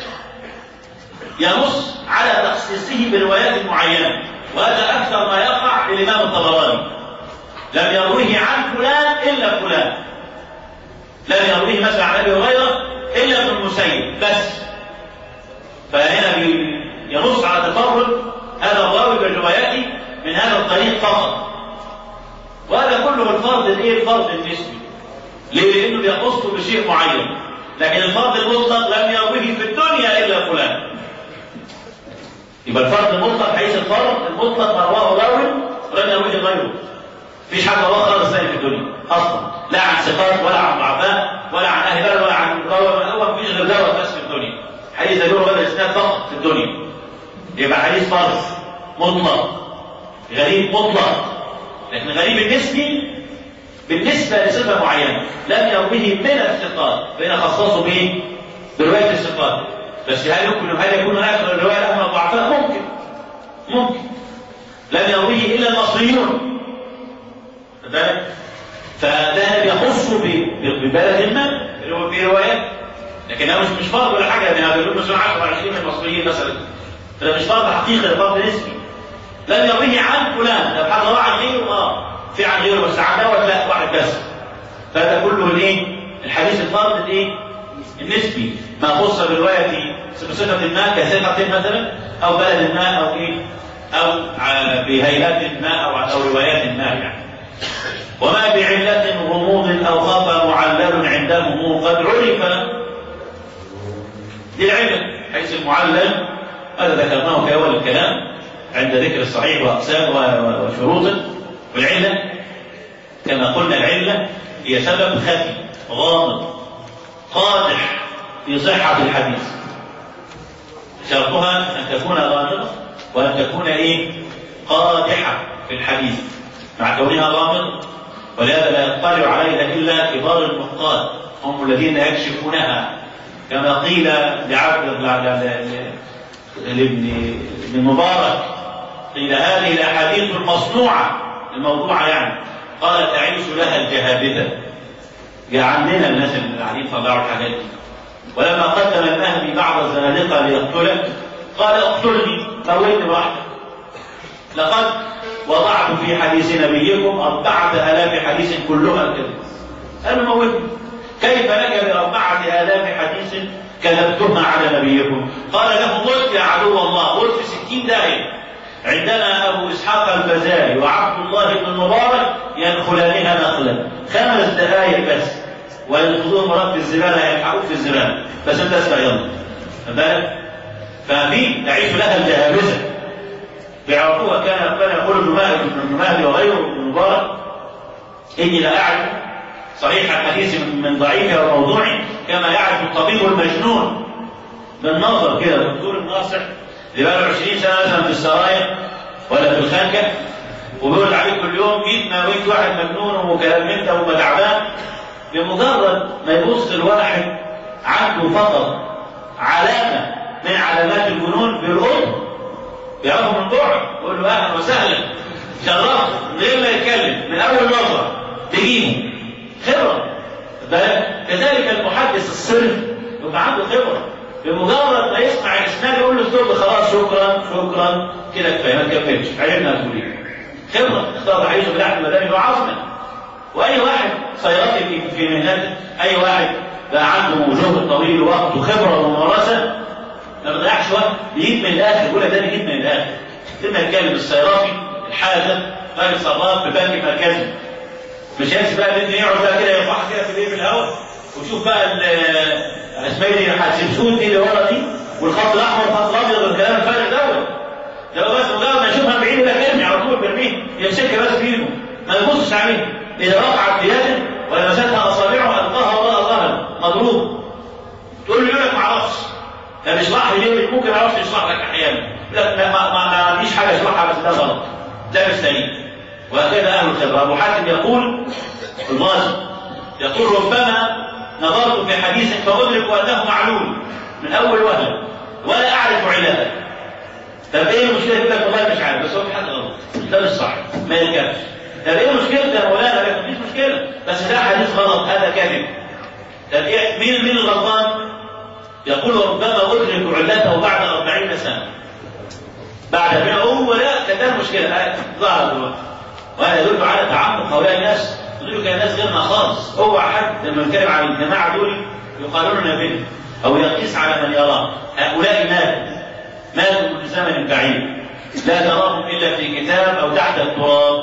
ينص على تخصيصه بروايات معينه وهذا اكثر ما يقع للامام الطبراني لم يرويه عن فلان الا فلان لم يرويه مثلا عن ابي هريره الا ابن المسيب بس فهنا ينص على تفرد هذا الراوي بالروايات من هذا الطريق فقط وهذا كله الفرض الايه الفرض النسبي ليه؟ لانه بيخص بشيء معين لكن الفرض المطلق لم يرويه في الدنيا الا فلان يبقى الفرض المطلق حيث الفرض المطلق ما رواه راوي ولم يرويه غيره مفيش حد رواه خالص ثاني في الدنيا اصلا لا عن ثقات ولا عن ضعفاء ولا عن اهل بلد ولا عن روى هو مفيش غير دوت بس في الدنيا حديث يدور هذا الاسناد فقط في الدنيا يبقى حديث فرض مطلق غريب مطلق لكن غريب النسبي بالنسبة لصفة معينة لم يرويه من الثقات فإن خصصوا به برواية الثقات بس هل يمكن هل يكون هناك الرواية لهم الضعفاء؟ ممكن ممكن لم يرويه إلا المصريون ذلك فده يخص ببلد ما بروايات لكنها مش مش فرض ولا حاجه يعني هذا يقول مثلا 10 20 من المصريين مثلا فده مش فرض حقيقي ده فرض نسبي لم يرويه عن فلان لو حد روى عن غيره اه في عن غيره بس عن دوت لا واحد بس فهذا كله الايه؟ الحديث الفرد الايه؟ النسبي ما خص بروايه بصفه ما كثقه مثلا او بلد ما او ايه؟ او بهيئات ما او او روايات ما يعني وما بعلة غموض أو خفى معلل عندهم قد عرف دي العلة حيث المعلل هذا ذكرناه في أول الكلام عند ذكر الصحيح وأقسامه وشروطه والعلة كما قلنا العلة هي سبب خفي غامض قادح في صحة الحديث شرطها أن تكون غامضة وأن تكون إيه قادحة في الحديث مع كونها غامضة ولهذا لا يطلع عليها إلا كبار النقاد هم الذين يكشفونها كما قيل لعبد لابن مبارك قيل هذه الأحاديث المصنوعة الموضوعة يعني قال تعيش لها الجهابذة جاء عندنا الناس اللي قاعدين طلعوا الحاجات دي ولما قدم المهدي بعض الزنادقة ليقتله قال اقتلني موتني وحدك لقد وضعت في حديث نبيكم أربعة آلاف حديث كلها كذب قال موتني كيف لك بأربعة آلاف حديث كذبتها على نبيكم قال له قلت يا عدو الله قلت في ستين داعية عندنا أبو إسحاق الفزاري وعبد الله بن المبارك ينخلانها نخلا خمس دقائق بس وينقذون مرات في الزبالة يلحقوك في الزبالة بس أنت اسمع يلا بالك فدي تعيش لها الجهابذة بيعرفوها كان كان يقول ابن مهدي ابن مهدي وغيره ابن مبارك إني لا أعرف صحيح الحديث من ضعيفه وموضوعي كما يعرف الطبيب المجنون بالنظر كده الدكتور الناصح اللي بقى له 20 سنه مثلا في السرايا ولا في الخانكه وبيقول عليه كل يوم جيت نويت واحد مجنون وكلام من ده وتعبان بمجرد ما يبص الواحد عنده فقط علامه من علامات الجنون بيلقطه بيعرفه من بعد يقول له اهلا وسهلا شرفت من غير ما يتكلم من اول نظره تجيبه خبره كذلك المحدث الصرف يبقى عنده خبره بمجرد ما يسمع الاسناد يقول له الزوج خلاص شكرا شكرا كده كفايه ما تكملش عرفنا هتقول ايه خبره اختار عيشه بلحم المدني وعظمه واي واحد صيرفي في في مهنته اي واحد بقى عنده جهد طويل ووقت وخبره وممارسه ما بيضيعش وقت بيجيب من الاخر يقول لك ده بيجيب من الاخر اما يتكلم الصيرفي الحازم راجل صراف في بنك مركزي مش هيمشي بقى الابن يقعد بقى كده يرفعها كده في الايه في الهواء وشوف بقى اسمها دي حتشبسوت دي اللي ورا دي والخط الاحمر والخط الابيض والكلام الفارغ دوت لو بس مجرد ما يشوفها بعيد يبقى ارمي على طول بيرميها يمسكها بس بايده ما يبصش عليها اذا رفعت بيده ولمستها اصابعه القاها الله الله مضروب تقول له يقول لك ما اعرفش طب اشرح لي ليه ممكن ما اعرفش يشرح لك احيانا لا ما ما ما عنديش حاجه اشرحها بس ده غلط ده مش سليم وهكذا اهل الخبره ابو حاتم يقول الغازي يقول ربما نظرت في حديث فادرك انه معلول من اول وهله ولا اعرف علاجه طب ايه المشكله يقول لك والله مش عارف بس هو في حاجه غلط ده مش صح ما يركبش طب ايه مشكلته يا مولانا ما فيش مشكله بس ده حديث غلط هذا كذب طب ايه مين مين الغلطان؟ يقول ربما ادرك علته بعد أربعين سنه بعد ما هو لا ده المشكله ظهر دلوقتي وهذا يدل على تعمق هؤلاء الناس يقول لك الناس غيرنا خالص هو حد لما نتكلم عن الجماعه دول يقالون به او يقيس على من يراه هؤلاء ماتوا ماتوا من زمن بعيد لا تراهم الا في كتاب او تحت التراب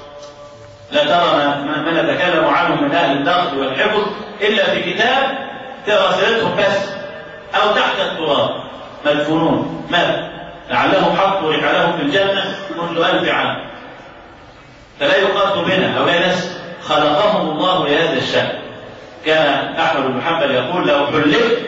لا ترى من نتكلم عنهم من اهل النقد والحفظ الا في كتاب ترى سيرتهم بس او تحت التراب مدفونون مات لعلهم حطوا رحالهم في الجنه منذ الف عام فلا يقاس بنا هؤلاء ناس خلقهم الله لهذا الشأن كان احمد بن حنبل يقول لو حلفت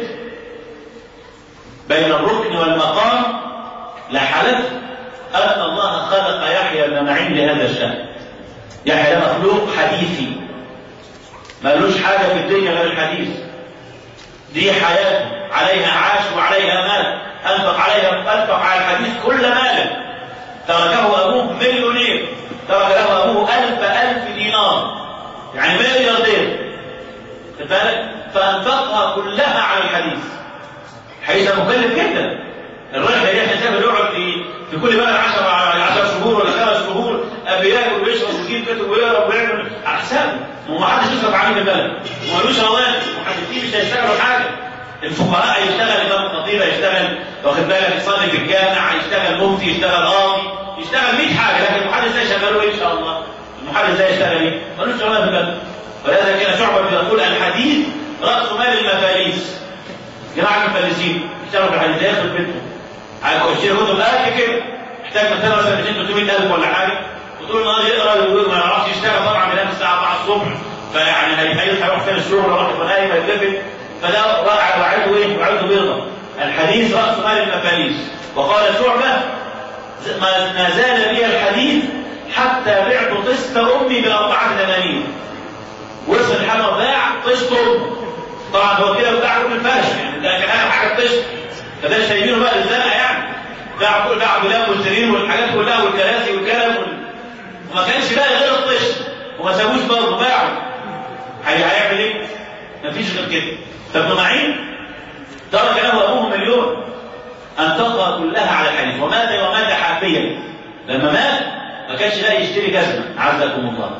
بين الركن والمقام لحلفت ان الله خلق يحيى بن معين لهذا الشان يحيى ده مخلوق حديثي ملوش حاجه في الدنيا غير الحديث دي حياته عليها عاش وعليها مال انفق عليها انفق على الحديث كل ماله تركه ابوه مليونير ترك له ابوه الف الف دينار يعني ملياردير خد بالك فانفقها كلها على الحديث حديث مكلف جدا الراجل اللي احنا شايف يقعد في في كل بلد 10 10 شهور ولا خمس شهور بياكل ويشرب ويجيب كتب ويقرا ويعمل على حسابه وما حدش يصرف عليه في البلد ومالوش رواتب ومحدثين مش هيشتغلوا حاجه الفقراء يشتغل امام خطيب يشتغل واخد بالك يصلي في الجامع يشتغل مفتي يشتغل قاضي يشتغل 100 حاجه لكن المحدث ده يشغله ايه ان شاء الله؟ المحدث ده يشتغل ايه؟ ملوش شغلانه في البلد ولهذا كان شعبه يقول الحديث راس مال المفاليس جماعه المفلسين اشتغلوا في الحديث ياخد بيتهم على يشتري كتب قد كده محتاج مثلا مثلا 200 300000 ولا حاجه وطول النهار يقرا ويقول ما يعرفش يشتغل طبعا بينام الساعه 4 الصبح فيعني هيروح فين الشغل وراح يبقى هيتلفت فده وقع وعده ايه؟ وعده بيضه الحديث راس مال المفاليس وقال شعبه ما زال بي الحديث حتى بعت طست امي باربعه دنانير وصل الحمر باع طست امه طبعا هو كده باع كل الفرش يعني ده كان اخر حاجه طست فده شايلينه بقى للزنقه يعني باع كل باع دولاب والسرير والحاجات كلها والكراسي والكلام وال... وما كانش بقى غير الطش وما سابوش برضه باعه هيعمل ايه؟ مفيش غير كده فابن معين ترك له ابوه مليون انفقها كلها على الحديث ومات ومات حافيا لما مات ما كانش لاقي يشتري جزمه عزكم الله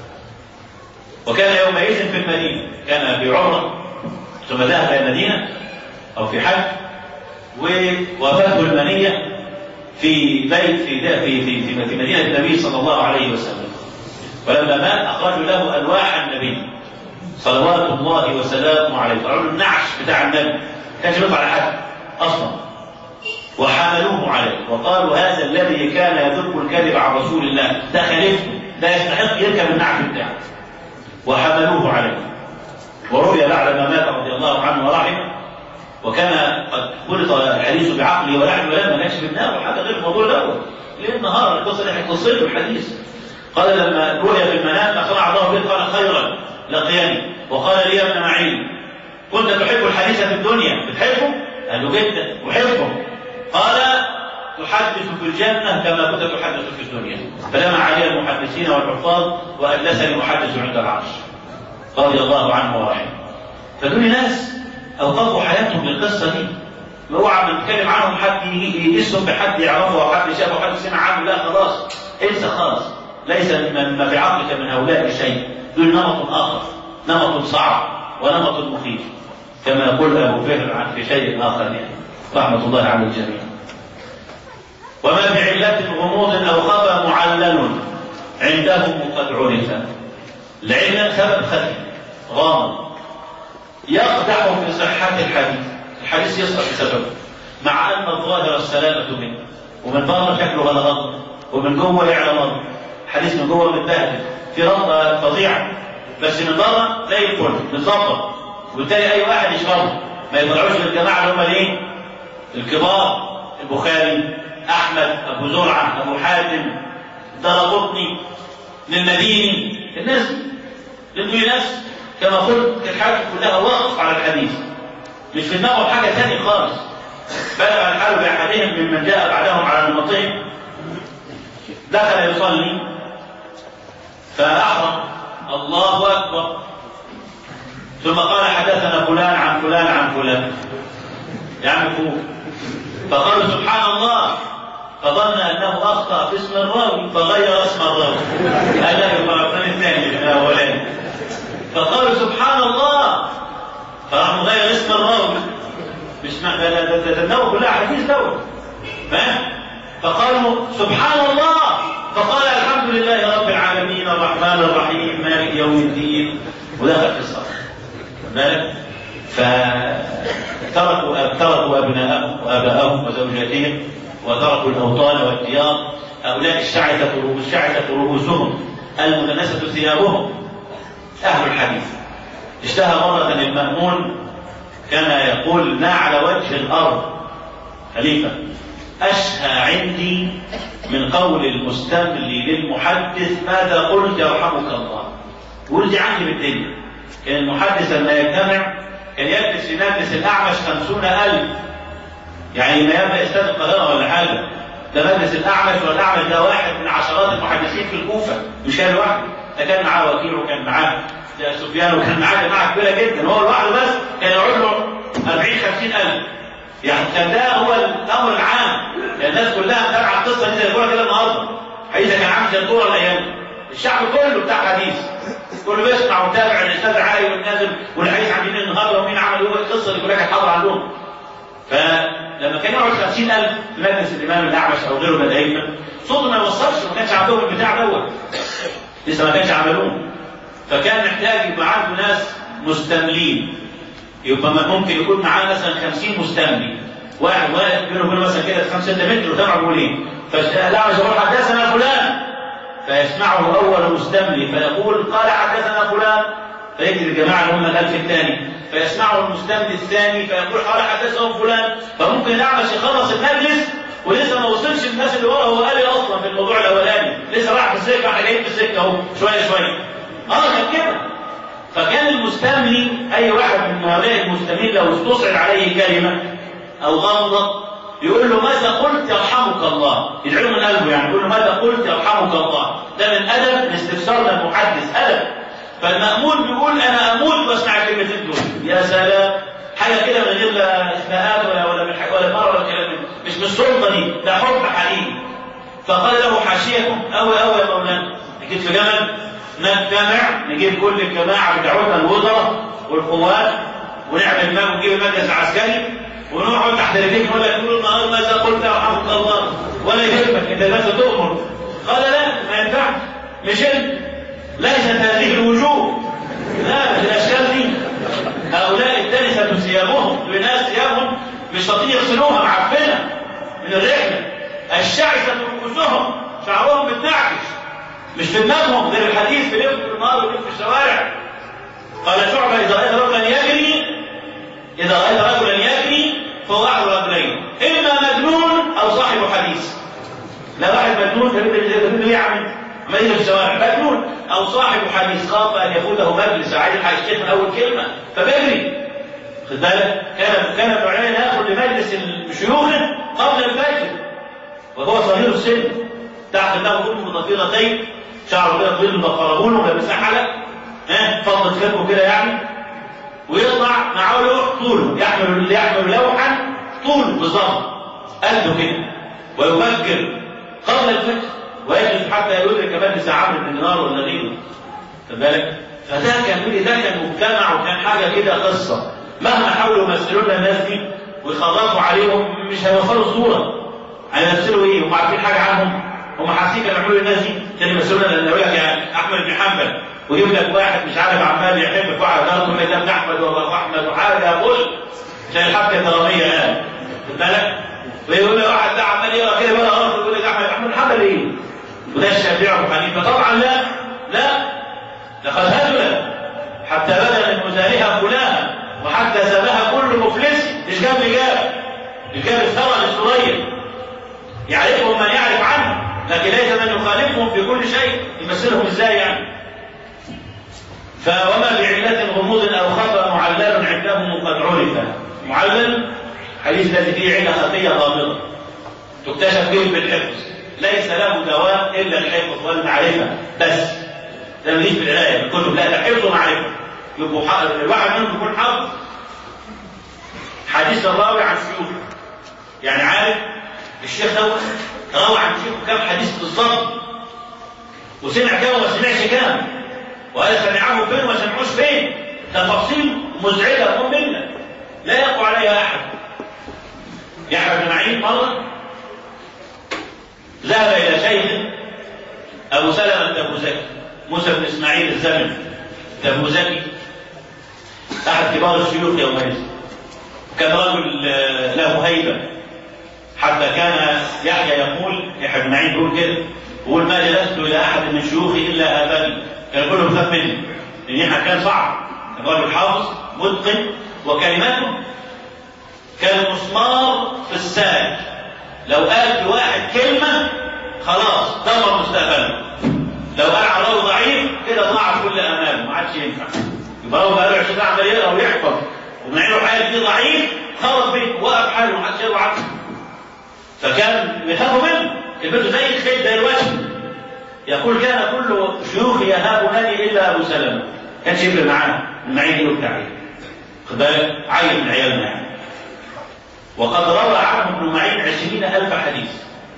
وكان يومئذ في المدينه كان في عمره ثم ذهب الى المدينه او في حج ووافته المنيه في بيت في في في في, في مدينه النبي صلى الله عليه وسلم ولما مات اخرجوا له الواح النبي صلوات الله وسلامه عليه طلعوا له النعش بتاع النبي ما كانش بيطلع على حد اصلا وحملوه عليه وقالوا هذا الذي كان يذب الكذب عن رسول الله ده خليفته ده يستحق يركب النعش بتاعه وحملوه عليه وروي بعد ما مات رضي الله عنه ورحمه وكان قد خلط الحديث بعقله ولحمه ولما ما كانش في دماغه حاجه غير الموضوع الاول ليه النهار القصه اللي احنا قصته الحديث قال لما رؤي في المنام ما صنع الله به قال خيرا لقياني وقال لي يا ابن معين كنت تحب الحديث في الدنيا بتحبه؟ قال له جدا احبه قال تحدث في الجنة كما كنت تحدث في الدنيا فلما علي المحدثين والحفاظ وأجلسني محدث عند العرش رضي الله عنه ورحمه فدول ناس أوقفوا حياتهم للقصة دي اوعى ما نتكلم عنهم حد يقيسهم بحد يعرفه او حد شافه او حد سمع عنه لا خلاص انسى خالص ليس ما في عقلك من هؤلاء شيء دول نمط اخر نمط صعب ونمط مخيف كما يقول ابو فهر عن في شيء اخر يعني رحمه الله على الجميع وما بعلة غموض او خفى معلل عندهم قد عرف العلة سبب خفي غامض يقدح في صحة الحديث الحديث يسقط بسببه مع ان الظاهر السلامة منه ومن بره شكله غلط ومن جوه يعلى مرض حديث من جوه متبهدل في ربطة فظيعة بس من بره زي الفل متظبط وبالتالي اي واحد يشربه ما يطلعوش للجماعه اللي هم الايه؟ الكبار البخاري احمد ابو زرعه ابو حاتم درقطني للمديني الناس لانه ناس كما قلت الحاجة كلها واقف على الحديث مش في دماغه حاجه ثانيه خالص بلغ الحال باحدهم ممن جاء بعدهم على نمطهم دخل يصلي فأحرم الله أكبر ثم قال حدثنا فلان عن فلان عن فلان يا عم فوق فقالوا سبحان الله فظن انه اخطا في اسم الراوي فغير اسم الراوي قال لا يفرقان الثاني من الاولاني فقالوا سبحان الله فراح مغير اسم الراوي مش معنى ده ده ده ده كلها حديث دوت فاهم فقالوا سبحان الله فقال الحمد لله رب العالمين الرحمن الرحيم مالك يوم الدين ودخل في الصلاه بالك فتركوا تركوا ابناءهم واباءهم وزوجاتهم وتركوا الاوطان والديار هؤلاء الشعثة الشعثة رؤوسهم المدنسة ثيابهم اهل الحديث اشتهى مرة المأمون كان يقول ما على وجه الأرض خليفة أشهى عندي من قول المستملي للمحدث ماذا قلت يرحمك الله يقول دي عندي بالدنيا كان المحدث لما يجتمع كان يجلس في مجلس الأعمش خمسون ألف يعني ما يبقى أستاذ القاهرة ولا حاجة ده مجلس الأعمش والأعمش ده واحد من عشرات المحدثين في الكوفة مش كان لوحده ده كان معاه وكيل وكان معاه سفيان وكان معاه جماعة كبيرة جدا هو لوحده بس كان يقعد له 40 50 ألف يعني كان ده هو الأمر العام الناس كلها متابعة القصة دي زي الكورة كده النهارده حديثة كان عامل زي الكورة الأيام الشعب كله بتاع حديث كله بيسمع ويتابع الاستاذ علي والنازل والحديث عن مين النهارده ومين عمل ايه القصه دي كلها كانت حاضره عندهم فلما كان يقعد 50000 في مجلس الامام الاعمش او غيره من الائمه صوته ما يوصلش ما كانش عندهم البتاع دوت لسه ما كانش عملوه فكان محتاج يبقى عنده ناس مستملين يبقى ممكن يكون معاه مثلا 50 مستملي واحد واقف بينه وبينه مثلا كده 5 6 متر وسامع بيقول ايه فالاعمش يقول حدثنا فلان فيسمعه اول مستملي فيقول قال حدثنا فلان فيجري الجماعه اللي هم الالف الثاني فيسمعه المستملي الثاني فيقول قال حدثهم فلان فممكن الاعمش يخلص المجلس ولسه ما وصلش الناس اللي ورا هو قال ايه اصلا في الموضوع الاولاني لسه رايح في السكه احنا جايين في السكه اهو شويه شويه اه كان كده فكان المستملي اي واحد من هؤلاء المستملين لو استصعد عليه كلمه او غمضه يقول له ماذا قلت يرحمك الله يدعو من قلبه يعني يقول له ماذا قلت يرحمك الله ده من ادب استفسار المحدث ادب فالمأمون بيقول انا اموت واسمع الكلمتين دول يا سلام حاجه كده من غير لا اثناءات ولا ولا من ولا مره ولا كلام مش بالسلطه دي ده حب حقيقي فقال له حاشيكم اوي اوي يا مولانا اكيد في جمل نجتمع نجيب كل الجماعه بتاعتنا الوزراء والقوات ونعمل ما ونجيب المجلس العسكري ونقعد تحت رجليك نقول لك طول النهار ماذا قلت يرحمك الله ولا يهمك انت بس تؤمر قال لا ما ينفعش مش انت ليست هذه الوجوه لا الاشكال دي هؤلاء التلسة ثيابهم بناس ثيابهم مش شاطرين يغسلوها معفنه من الرحله الشعثة رؤوسهم شعرهم متنعكش مش في دماغهم غير الحديث بيلف في النهار ويلف في الشوارع قال شعبة إذا رأيت رجلا يجري إذا رأيت رجلا يجري فهو أحد رجلين إما مجنون أو صاحب حديث لا واحد مجنون تقول له إيه يا عم ما في الشوارع مجنون أو صاحب حديث خاف أن يفوته مجلس عايز هيشتكي من أول كلمة فبيجري خد بالك كان كان ابن عيينة ياخذ لمجلس شيوخه قبل الفجر وهو صغير السن تحت له كل ضفيرتين شعره كده طويل مقربون ولابسه حلق ها فضل كتفه كده يعني ويطلع معاه لوح طوله يحمل يحمل لوحا طوله بالظبط قده كده ويفكر قبل الفجر ويجلس حتى يدرك مجلس عمرو بن دينار ولا غيره خد بالك فده كان ده كان مجتمع وكان حاجه كده قصه مهما حاولوا يمثلوا لنا الناس دي ويخرجوا عليهم مش هيوصلوا الصوره هيمثلوا ايه؟ هم عارفين حاجه عنهم؟ هم حاسين كانوا يعملوا الناس دي كانوا يمثلوا لنا يقول لك يا احمد بن حنبل ويجيب لك واحد مش عارف عمال يحب واحد قال ثم ابن احمد وابو احمد وحاجه بص زي الحبكه الدراميه الان خد بالك ويقول لك واحد ده عمال يقرا كده بقى غلط يقول لك احمد احمد بن حنبل ايه؟ وده الشافعي وابو حنيفه طبعا لا لا لقد هزل حتى بدا المزارعه كلها وحتى سبها كل مفلس مش جاب رجال رجال الثرى للسريه يعرفهم من يعرف عنه لكن ليس من يخالفهم في كل شيء يمثلهم ازاي يعني فوما بعلة غموض او خطأ معلل عندهم قد عرف معلل حديث الذي فيه علة خفية غامضة تكتشف به بالحفظ ليس له دواء الا الحفظ والمعرفة بس ده مليش بالعناية بالكتب لا ده حفظ ومعرفة يبقوا الواحد منهم يكون حافظ حديث الراوي عن شيوخه يعني عارف الشيخ دوت روى عن شيخه كام حديث بالظبط وسمع كام وما سمعش كام وقال سمعه فين وما سمعوش فين تفاصيل مزعجه ممله لا يقوى عليها احد يحيى بن معين مره ذهب الى شيخ ابو سلمه التبوزكي موسى بن اسماعيل الزمن التبوزكي احد كبار الشيوخ يومئذ كان رجل له هيبه حتى كان يحيى يقول يحيى بن معين يقول كده يقول ما جلست الى احد من شيوخي الا هابني كان كله بخاف مني لان يحيى كان صعب الرجل حافظ متقن وكلماته كالمسمار في الساج لو قال في واحد كلمة خلاص دمر مستقبله لو قال على راوي ضعيف كده ضاع كل امامه ما عادش ينفع يبقى راوي بقاله 20 ساعه عمال يقرا ويحفظ ومع انه حال فيه ضعيف خلص بيه وقف حاله ما عادش يروح عنه فكان بيخافوا منه كلمته زي الخيل زي الوجه يقول كان كل شيوخي يهابونني الا ابو سلمه كانش يفرق معاه المعين والتعليم خد بالك عيل من عيالنا يعني وقد روى عنه ابن معين عشرين ألف حديث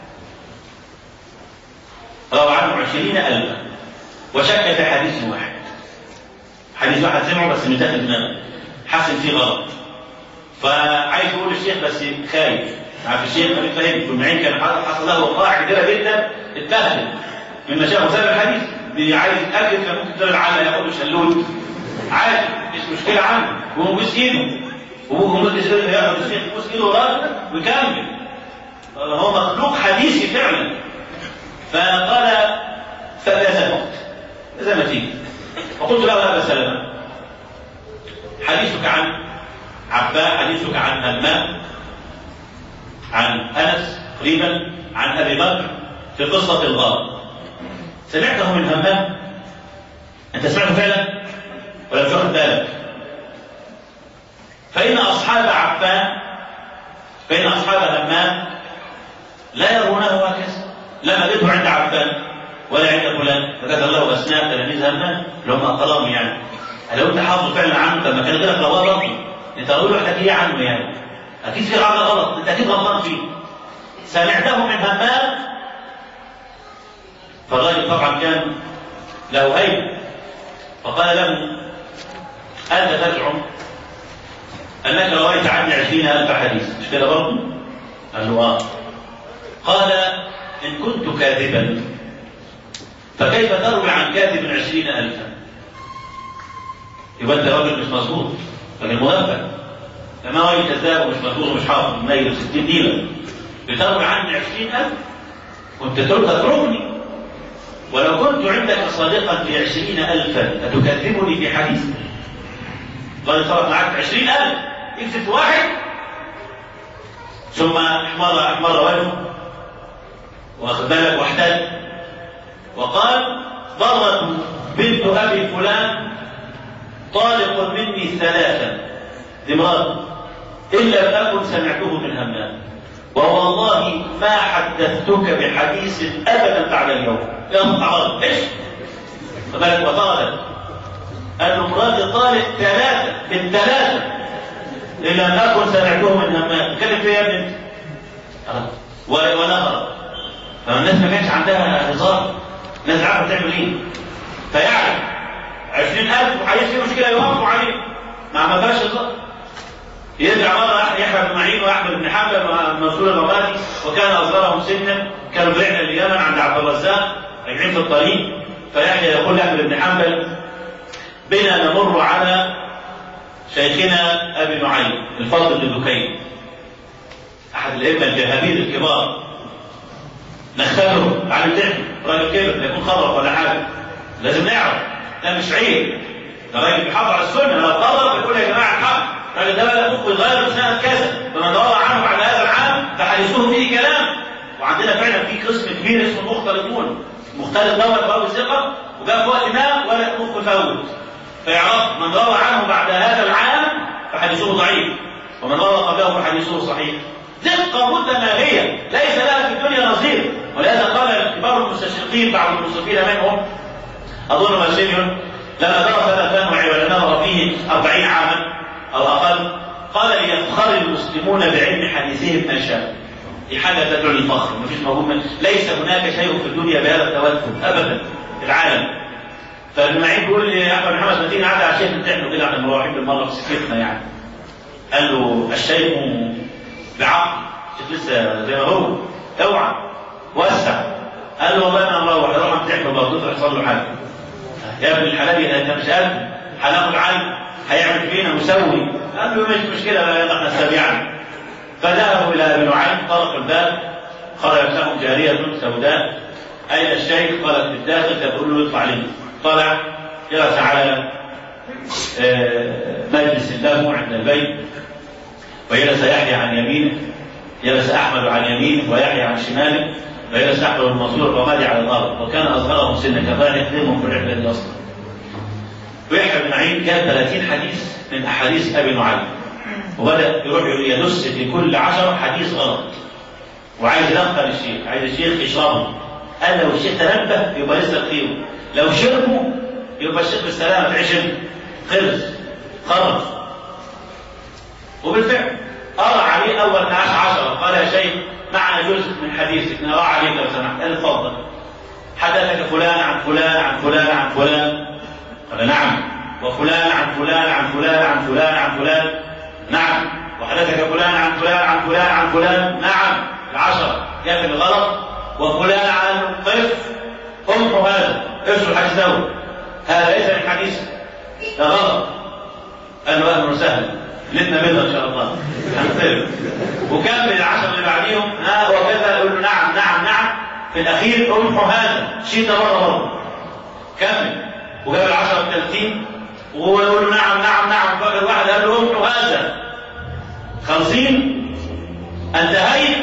روى عنه عشرين ألفا وشك في حديث واحد حديث واحد سمعه بس من داخل دماغه حاسس فيه غلط فعايز يقول الشيخ بس خايف عارف الشيخ ما فاهم ابن معين كان حصل له وقائع كبيره جدا اتبهدل من مشايخ سبب الحديث عايز يتاكد كان ممكن تقول العلة ياخد له شلوت عادي مش مشكله عنه وهو بوس ايده وهو مجلس ايده ياخد الشيخ يبوس ايده راجل ويكمل هو مخلوق حديثي فعلا فقال فكذبت زي ما تيجي فقلت له ابا سلمه حديثك عن عباء حديثك عن همام عن انس تقريبا عن ابي بكر في قصه الغار سمعته من همام انت سمعته فعلا ولا مش واخد بالك فان اصحاب عفان فان اصحاب همام لا يرونه هكذا لما لقيته عند عفان ولا عند فلان فكتب له اسماء تلاميذ همام اللي هم اقرام يعني لو انت حافظ فعلا عنه طب ما كان غيرك رواه برضه انت اقول له احكي عنه يعني اكيد في حاجه غلط انت اكيد غلطان فيه سمعته من همام فالراجل طبعا كان له هيبه فقال له انت تزعم انك رويت عني عشرين الف حديث مش كده برضه؟ قال له اه قال ان كنت كاذبا فكيف تروي عن كاذب عشرين الفا يبقى انت راجل مش مظبوط راجل مغفل لما هو كذاب ومش مظبوط ومش حافظ ميت 60 دينار بتروي عني 20000 كنت تتركني ولو كنت عندك صادقا في عشرين ألفا أتكذبني في حديث قال صارت معك عشرين ألف يكذب واحد ثم احمر احمر وجهه واخد بالك واحتج وقال ضرت بنت ابي فلان طالق مني ثلاثا دمار الا لم اكن سمعته من همام ووالله ما حدثتك بحديث ابدا بعد اليوم يا متعرض ايش؟ فبالك وطالت قال له مراتي طالق ثلاثه بالثلاثه الا لم اكن سمعته من همام تكلم فيها يا ابني ونهر فالناس ما كانش عندها هزار الناس عارفه تعمل ايه فيعرف 20000 وعايز في مشكله يوقفوا عليه ما عملهاش هزار يرجع مرة يحيى بن معين وأحمد بن حنبل ومنصور الرمادي وكان أصغرهم سنا كانوا في رحلة اليمن عند عبد الرزاق راجعين في الطريق فيحيى يقول لأحمد بن حنبل بنا نمر على شيخنا أبي نعيم الفضل بن دكين أحد الأئمة الجهابيل الكبار نخله عن الدين راجل كبر يكون خرف ولا حاجة لازم نعرف ده مش عيب ده راجل بيحافظ على السنة لو خرف يقول يا جماعة الحق قال ده بقى ممكن يغير سنة كذا فمن روى عنه بعد هذا العام فحديثه فيه كلام وعندنا فعلا في قسم كبير اسمه مختلطون مختلط دوت راوي ثقة وجاء في وقت ما ولا مخ فوت فيعرف من روى عنه بعد هذا العام فحديثه ضعيف ومن روى قبله فحديثه صحيح دقة متناهية ليس لها في الدنيا نظير ولهذا قال كبار المستشرقين بعض المنصفين منهم أظن ماسينيون لما درس الأثنوعي ولنظر فيه أربعين عاما أو أقل قال ليفخر المسلمون بعلم حديثهم ما شاء دي حاجة تدعو للفخر مفيش موجود ليس هناك شيء في الدنيا بهذا التوتر أبدا في العالم فابن معين بيقول لي احمد محمد مدين قعد على الشيخ بتاعنا كده احنا مروحين بالمره في سكتنا يعني قال له الشيخ بعقل الشيخ لسه زي ما هو اوعى وسع قال له والله انا مروح اروح امتحن برضه يحصل له حاجه يا ابن الحلال انت مش قادر هناخد عين هيعمل فينا مسوي قال له مش مشكله يلا احنا سابعا فذهبوا الى ابي نعيم طرق الباب خرجت لهم جاريه سوداء اين الشيخ قالت في الداخل تقول له اطلع لي طلع جلس على مجلس له عند البيت وجلس يحيى عن يمينه جلس احمد عن يمينه ويحيى عن شماله وجلس احمد المنصور ومالي على الارض وكان اصغرهم سنا كفايه يخدمهم في الرحله دي اصلا ويحيى بن معين كان 30 حديث من احاديث ابي نعيم وبدا يروح يدس في كل عشر حديث غلط وعايز يدخل الشيخ عايز الشيخ يشربه قال لو الشيخ تنبه يبقى لسه بخيره لو شربه يبقى الشيخ بالسلامه عشر خلص خرج وبالفعل قرأ عليه أول ناس عشرة قال يا شيخ معنا جزء من حديثك نرى عليك لو سمحت قال اتفضل حدثك فلان عن فلان عن فلان عن فلان قال نعم وفلان عن فلان عن فلان عن فلان عن فلان نعم وحدثك فلان عن فلان عن فلان عن فلان نعم العشرة جاء في الغلط وفلان عن قف امحوا هذا ارسل الحديث ده هذا ليس من حديث ده غلط قال له اهلا وسهلا لنا منه ان شاء الله هنصرف وكمل العشر اللي بعديهم ها وكذا يقول له نعم نعم نعم في الاخير امحوا هذا شيء ده مره مره كمل وجاب العشر الثالثين وهو يقول له نعم نعم نعم فقر واحد قال له امحوا هذا خمسين انتهيت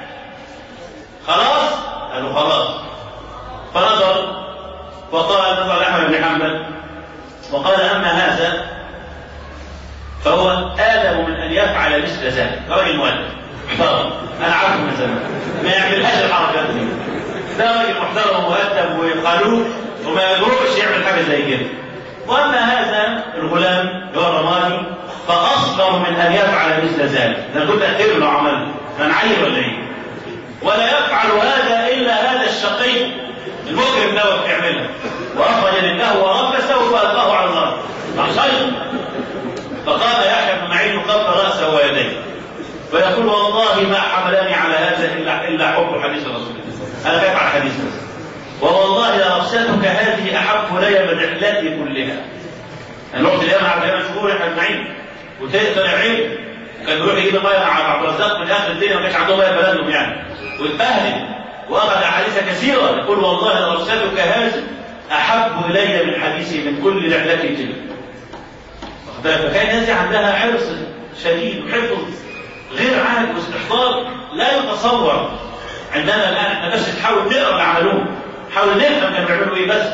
خلاص قال له خلاص فنظر وقال نظر احمد بن حنبل وقال اما هذا فهو آدم من أن يفعل مثل ذلك راجل مؤدب محترم أنا عارفه من زمان ما يعملهاش الحركات دي ده راجل محترم ومؤدب وقالوه وما يجرؤش يعمل حاجة زي كده وأما هذا الغلام اللي هو الرمادي فأصغر من أن يفعل مثل ذلك ده كنت أقتله لو عمله كان عيل ولا إيه ولا يفعل هذا إلا هذا الشقي المجرم ده بيعملها وأخرج لله وربسه فألقاه على الأرض عصير فقام يحيى بن معين قبل راسه ويديه ويقول والله ما حملني على هذا الا الا حب حديث رسول الله انا خايف على الحديث بس ووالله لرخصتك هذه احب الي من رحلتي كلها انا رحت اليمن على اليمن شهور يحيى بن معين وطلع عين وكان بيروح يجيب ميه على عبد الرزاق من اخر الدنيا ما كانش عندهم ميه بلدهم يعني واتبهدل واخذ احاديث كثيره يقول والله لرخصتك هذه احب الي من حديثي من كل رحلتي تلك فكان الناس عندها حرص شديد وحفظ غير عادي واستحضار لا يتصور عندنا الان احنا بس نحاول نقرا اللي عملوه نحاول نفهم كانوا بيعملوا ايه بس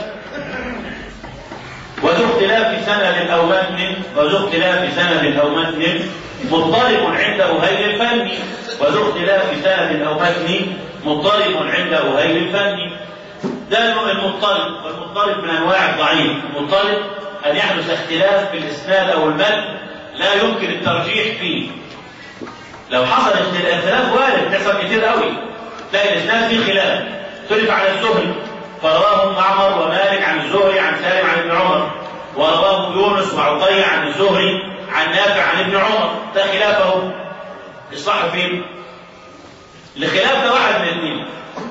وذو اختلاف سند او متن وذو اختلاف سند او متن مضطرب عند أهيل الفن وذو اختلاف سند او متن مضطرب عند أهيل الفن ده المضطرب والمضطرب من انواع الضعيف المضطرب أن يحدث اختلاف في الإسناد أو المتن لا يمكن الترجيح فيه. لو حصل اختلاف وارد بيحصل كتير قوي. تلاقي الإسناد فيه خلاف. اختلف على الزهري فرواه معمر ومالك عن الزهري عن سالم عن ابن عمر ورواه يونس وعطية عن الزهري عن نافع عن ابن عمر ده خلافه الصح فين؟ الخلاف ده واحد من الاثنين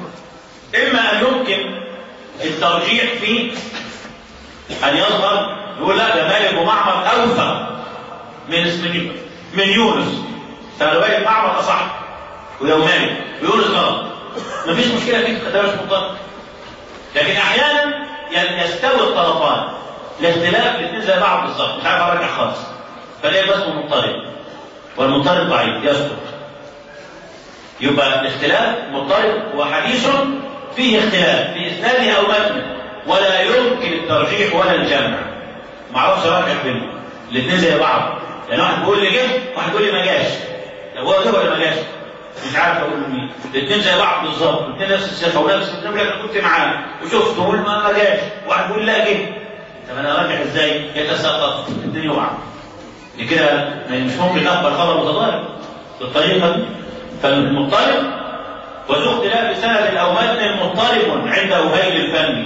إما أن يمكن الترجيح فيه أن يظهر يقول لا ده مالك ومعمر أوثق من اسم من يونس فرواية معمر أصح ولو مالك ويونس غلط مفيش مشكلة فيه ده مش مضطر لكن أحيانا يستوي الطرفان الاختلاف الاثنين زي بعض بالظبط مش عارف أرجع خالص فليه بس مضطرب والمضطرب ضعيف يسقط يبقى الاختلاف مضطرب وحديث فيه اختلاف في اسناده او متنه ولا يمكن الترجيح ولا الجمع ما اعرفش ارجح بينهم الاثنين زي بعض يعني واحد بيقول لي جه واحد بيقول لي ما جاش طب هو جه ولا ما جاش مش عارف اقول له مين الاثنين زي بعض بالظبط الاثنين نفس الصفه ونفس الكلام انا كنت معاه وشفته وقول ما ما جاش واحد بيقول لا جه طب انا ارجح ازاي يتساقط الاثنين يقع دي كده مش ممكن اقبل خبر متضارب بالطريقه دي فالمضطرب وذو اختلاف سند او متن مضطرب عند وهيل الفن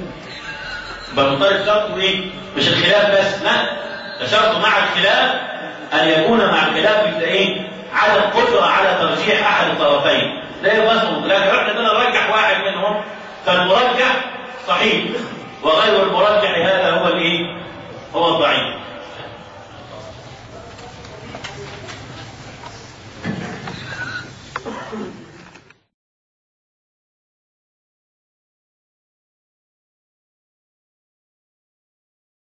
يبقى المضطرب شرطه ايه؟ مش الخلاف بس لا ده شرطه مع الخلاف ان يكون مع الخلاف يبقى ايه؟ عدم قدره على ترجيح احد الطرفين لا يبصم لكن احنا بدنا نرجح واحد منهم فالمرجح صحيح وغير المرجح هذا هو الايه؟ هو الضعيف